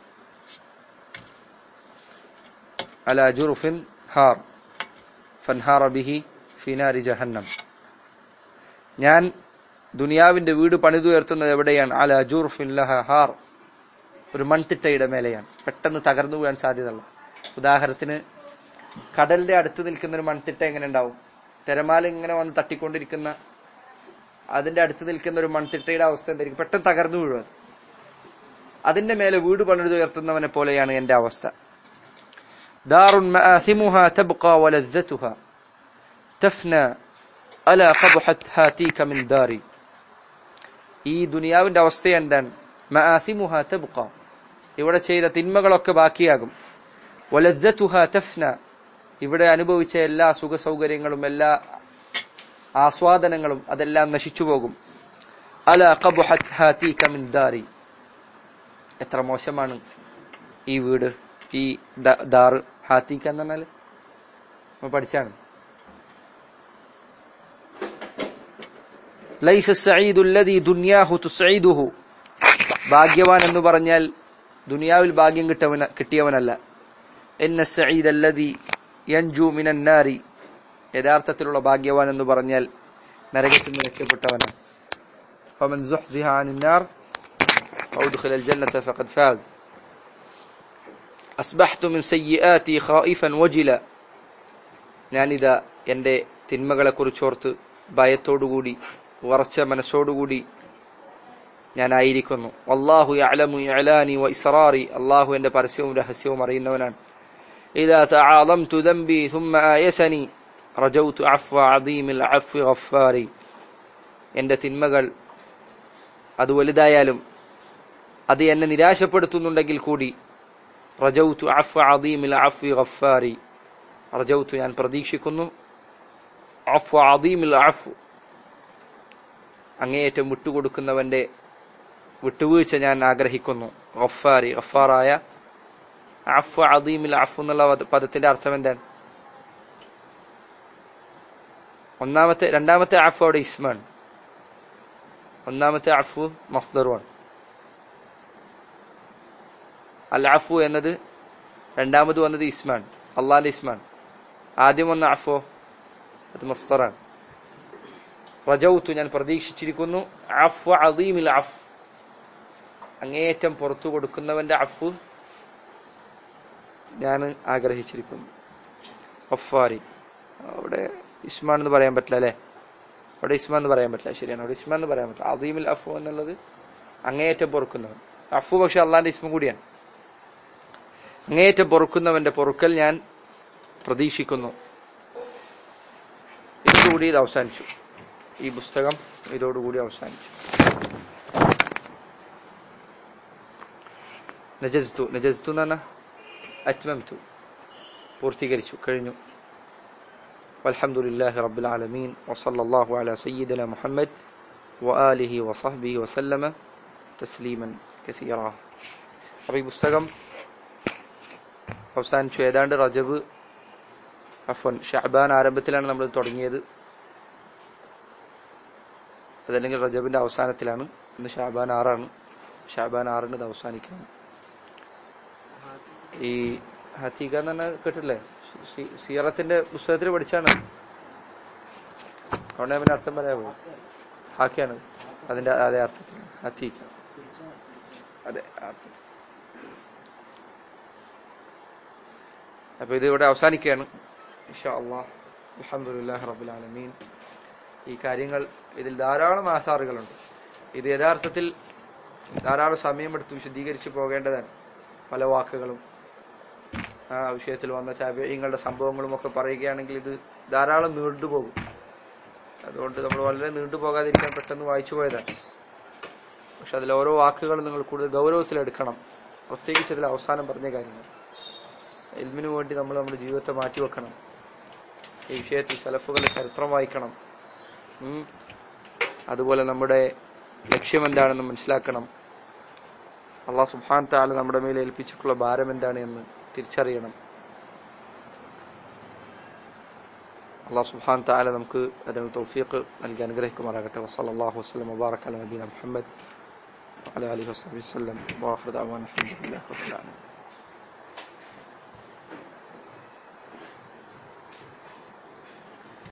അല ജുറുഫിൻ ഹാർ ഫൻഹാറ ബിഹി ഫിനാരി ജഹന്നം ഞാൻ ദുനിയാവിന്റെ വീട് പണിതുയർത്തുന്നത് എവിടെയാണ് അല ജുർഫിൻ ലഹ ഹാർ ഒരു മൺതിട്ടയുടെ മേലെയാണ് പെട്ടെന്ന് തകർന്നു വീഴാൻ സാധ്യതയുള്ള ഉദാഹരണത്തിന് കടലിന്റെ അടുത്ത് നിൽക്കുന്ന ഒരു മൺതിട്ട എങ്ങനെ ഉണ്ടാവും തിരമാല ഇങ്ങനെ വന്ന് തട്ടിക്കൊണ്ടിരിക്കുന്ന അതിന്റെ അടുത്ത് നിൽക്കുന്ന ഒരു മൺതിട്ടയുടെ അവസ്ഥ എന്തായിരിക്കും പെട്ടെന്ന് തകർന്നു വീഴുക അതിന്റെ മേലെ വീട് പണിതുയർത്തുന്നവനെ പോലെയാണ് എന്റെ അവസ്ഥ ദാറുൻ മആസിമുഹാ തബ്ഖാ വലദ്ദതുഹാ തഫ്ന അല ഖബ്ഹത് ഹാതീക മിൻ ദാരി ഈ ദുനിയാവിന്റെ അവസ്ഥ എന്താണ് മആസിമുഹാ തബ്ഖാ ഇവിടെ ചെയ്ത തിന്മകളൊക്കെ ബാക്കിയാകും വലദ്ദതുഹാ തഫ്ന ഇവിടെ അനുഭവിച്ച എല്ലാ സുഖ സൗകര്യങ്ങളും എല്ലാ ആസ്വാദനങ്ങളും അതെല്ലാം നശിച്ചു പോകും അല ഖബ്ഹത് ഹാതീക മിൻ ദാരി എത്ര മോശമാണ് ഈ വീട് ഈ ദാറ് ഹാത്തീക്ക എന്ന് പറഞ്ഞാല് നമ്മൾ പഠിച്ചാണ് ലൈസ സഈദു അല്ലദീ ദുനിയാഹു തുസ്ഈദുഹു ഭാഗ്യവാൻ എന്ന് പറഞ്ഞാൽ ദുനിയാവിൽ ഭാഗ്യം കിട്ടവന കിട്ടിയവനല്ല എന്ന സഈദ് അല്ലദീ യൻജു മിനൻ നാരി യഥാർത്ഥത്തിലുള്ള ഭാഗ്യവാൻ എന്ന് പറഞ്ഞാൽ നരകത്തിൽ നിന്ന് രക്ഷപ്പെട്ടവനാണ് فمن زحزح عن النار وأدخل الجنة فقد فاز أصبحت من سيئاتي خائفا وجلا ഞാനിതാ എൻ്റെ തിന്മകളെക്കുറിച്ചോർത്ത് ഭയത്തോടുകൂടി ഉറച്ച മനസ്സോടുകൂടി ഞാനായിരിക്കുന്നു അള്ളാഹു യഅലമു ഇഅലാനി വ ഇസ്റാറി അള്ളാഹു എൻ്റെ പരസ്യവും രഹസ്യവും അറിയുന്നവനാണ് إذا تعاظمت ذنبي ثم آيسني رجوت عفو عظيم العفو غفاري എൻ്റെ തിന്മകൾ അത് വലുതായാലും അത് എന്നെ നിരാശപ്പെടുത്തുന്നുണ്ടെങ്കിൽ കൂടി റജൗതു അഫ് അദീമിൽ അഫ്വി ഗഫാരി റജൗതു ഞാൻ പ്രതീക്ഷിക്കുന്നു അഫ് അദീമിൽ അഫ് അങ്ങേയറ്റം വിട്ടുകൊടുക്കുന്നവന്റെ വിട്ടുവീഴ്ച ഞാൻ ആഗ്രഹിക്കുന്നു ഗഫാരി ഗഫാറായ അഫ് അദീമിൽ അഫ് എന്നുള്ള പദത്തിന്റെ അർത്ഥം എന്താണ് ഒന്നാമത്തെ രണ്ടാമത്തെ അഫ് അവിടെ ഇസ്മാണ് ഒന്നാമത്തെ അഫു മസ്ദറുമാണ് അൽ അഫു എന്നത് രണ്ടാമത് വന്നത് ഇസ്മാൻ അള്ളാന്റെ ഇസ്മാൻ ആദ്യം വന്ന അഫോ അത് മസ്തറാണ് റജൌത്തു ഞാൻ പ്രതീക്ഷിച്ചിരിക്കുന്നു അഫ് അദീമിൽ അഫ് അങ്ങേയറ്റം പുറത്തു കൊടുക്കുന്നവന്റെ അഫു ഞാൻ ആഗ്രഹിച്ചിരിക്കുന്നു അഫാരി അവിടെ ഇസ്മാൻ എന്ന് പറയാൻ പറ്റില്ല അല്ലെ അവിടെ ഇസ്മാൻ എന്ന് പറയാൻ പറ്റില്ല ശരിയാണ് അവിടെ ഇസ്മാൻ എന്ന് പറയാൻ പറ്റില്ല അദീമിൽ അഫു എന്നുള്ളത് അങ്ങേയറ്റം പൊറുക്കുന്നവൻ അഫു പക്ഷെ അള്ളാന്റെ ഇസ്മ കൂടിയാണ് അങ്ങേയറ്റം പൊറുക്കുന്നവന്റെ പൊറുക്കൽ ഞാൻ പ്രതീക്ഷിക്കുന്നു ഇതോടുകൂടി ഇത് അവസാനിച്ചു ഈ പുസ്തകം ഇതോടുകൂടി അവസാനിച്ചു നജസ്തു നജസ്തു എന്ന് പറഞ്ഞാൽ അറ്റ്മംതു പൂർത്തീകരിച്ചു കഴിഞ്ഞു والحمد لله رب العالمين وصلى الله على سيدنا محمد وآله وصحبه وسلم تسليما كثيرا അപ്പോൾ ഈ പുസ്തകം അവസാനിച്ചു ഏതാണ്ട് റജബ് അഫൻ ഷഹബാൻ ആരംഭത്തിലാണ് നമ്മൾ തുടങ്ങിയത് അതല്ലെങ്കിൽ റജബിന്റെ അവസാനത്തിലാണ് ഇന്ന് ഷാബാൻ ആറാണ് ഷാബാൻ ആറിന് ഇത് അവസാനിക്കുകയാണ് ഈ ഹത്തീക എന്ന് പറഞ്ഞാൽ കേട്ടില്ലേ സീറത്തിന്റെ പുസ്തകത്തിൽ പഠിച്ചാണ് അതുകൊണ്ട് പിന്നെ അർത്ഥം പറയാൻ പോയി ഹാക്കിയാണ് അതിന്റെ അതേ അർത്ഥത്തിൽ ഹത്തീക അതെ അർത്ഥം അപ്പൊ ഇത് ഇവിടെ അവസാനിക്കുകയാണ് ഇൻഷാ അള്ളാഹ് അലഹമുല്ലാഹി റബുൽ ആലമീൻ ഈ കാര്യങ്ങൾ ഇതിൽ ധാരാളം ആധാറുകളുണ്ട് ഇത് യഥാർത്ഥത്തിൽ ധാരാളം സമയമെടുത്ത് വിശദീകരിച്ച് പോകേണ്ടതാണ് പല വാക്കുകളും ആ വിഷയത്തിൽ വന്ന ചാബ്യങ്ങളുടെ സംഭവങ്ങളും ഒക്കെ പറയുകയാണെങ്കിൽ ഇത് ധാരാളം നീണ്ടുപോകും അതുകൊണ്ട് നമ്മൾ വളരെ നീണ്ടുപോകാതിരിക്കാൻ പെട്ടെന്ന് വായിച്ചു പോയതാണ് പക്ഷെ അതിൽ ഓരോ വാക്കുകളും നിങ്ങൾ കൂടുതൽ ഗൗരവത്തിലെടുക്കണം പ്രത്യേകിച്ച് അതിൽ അവസാനം പറഞ്ഞ കാര്യങ്ങൾ എൽമിനു വേണ്ടി നമ്മൾ നമ്മുടെ ജീവിതത്തെ മാറ്റിവെക്കണം ഈ വിഷയത്തിൽ സലഫുകളുടെ ചരിത്രം വായിക്കണം അതുപോലെ നമ്മുടെ ലക്ഷ്യം എന്താണെന്ന് മനസ്സിലാക്കണം അള്ളാഹ് സുബാൻ താല നമ്മുടെ മേലെ ഏൽപ്പിച്ചിട്ടുള്ള ഭാരം എന്താണ് എന്ന് തിരിച്ചറിയണം അള്ളാഹു സുബ്ഹാൻ തആല നമുക്ക് അതിന് തൗഫീഖ് നൽകി അനുഗ്രഹിക്കുമാറാകട്ടെ വസല്ലല്ലാഹു വസല്ലം വബാറക അല നബീന മുഹമ്മദ് وعلى آله وصحبه وسلم وآخر دعوانا الحمد لله رب العالمين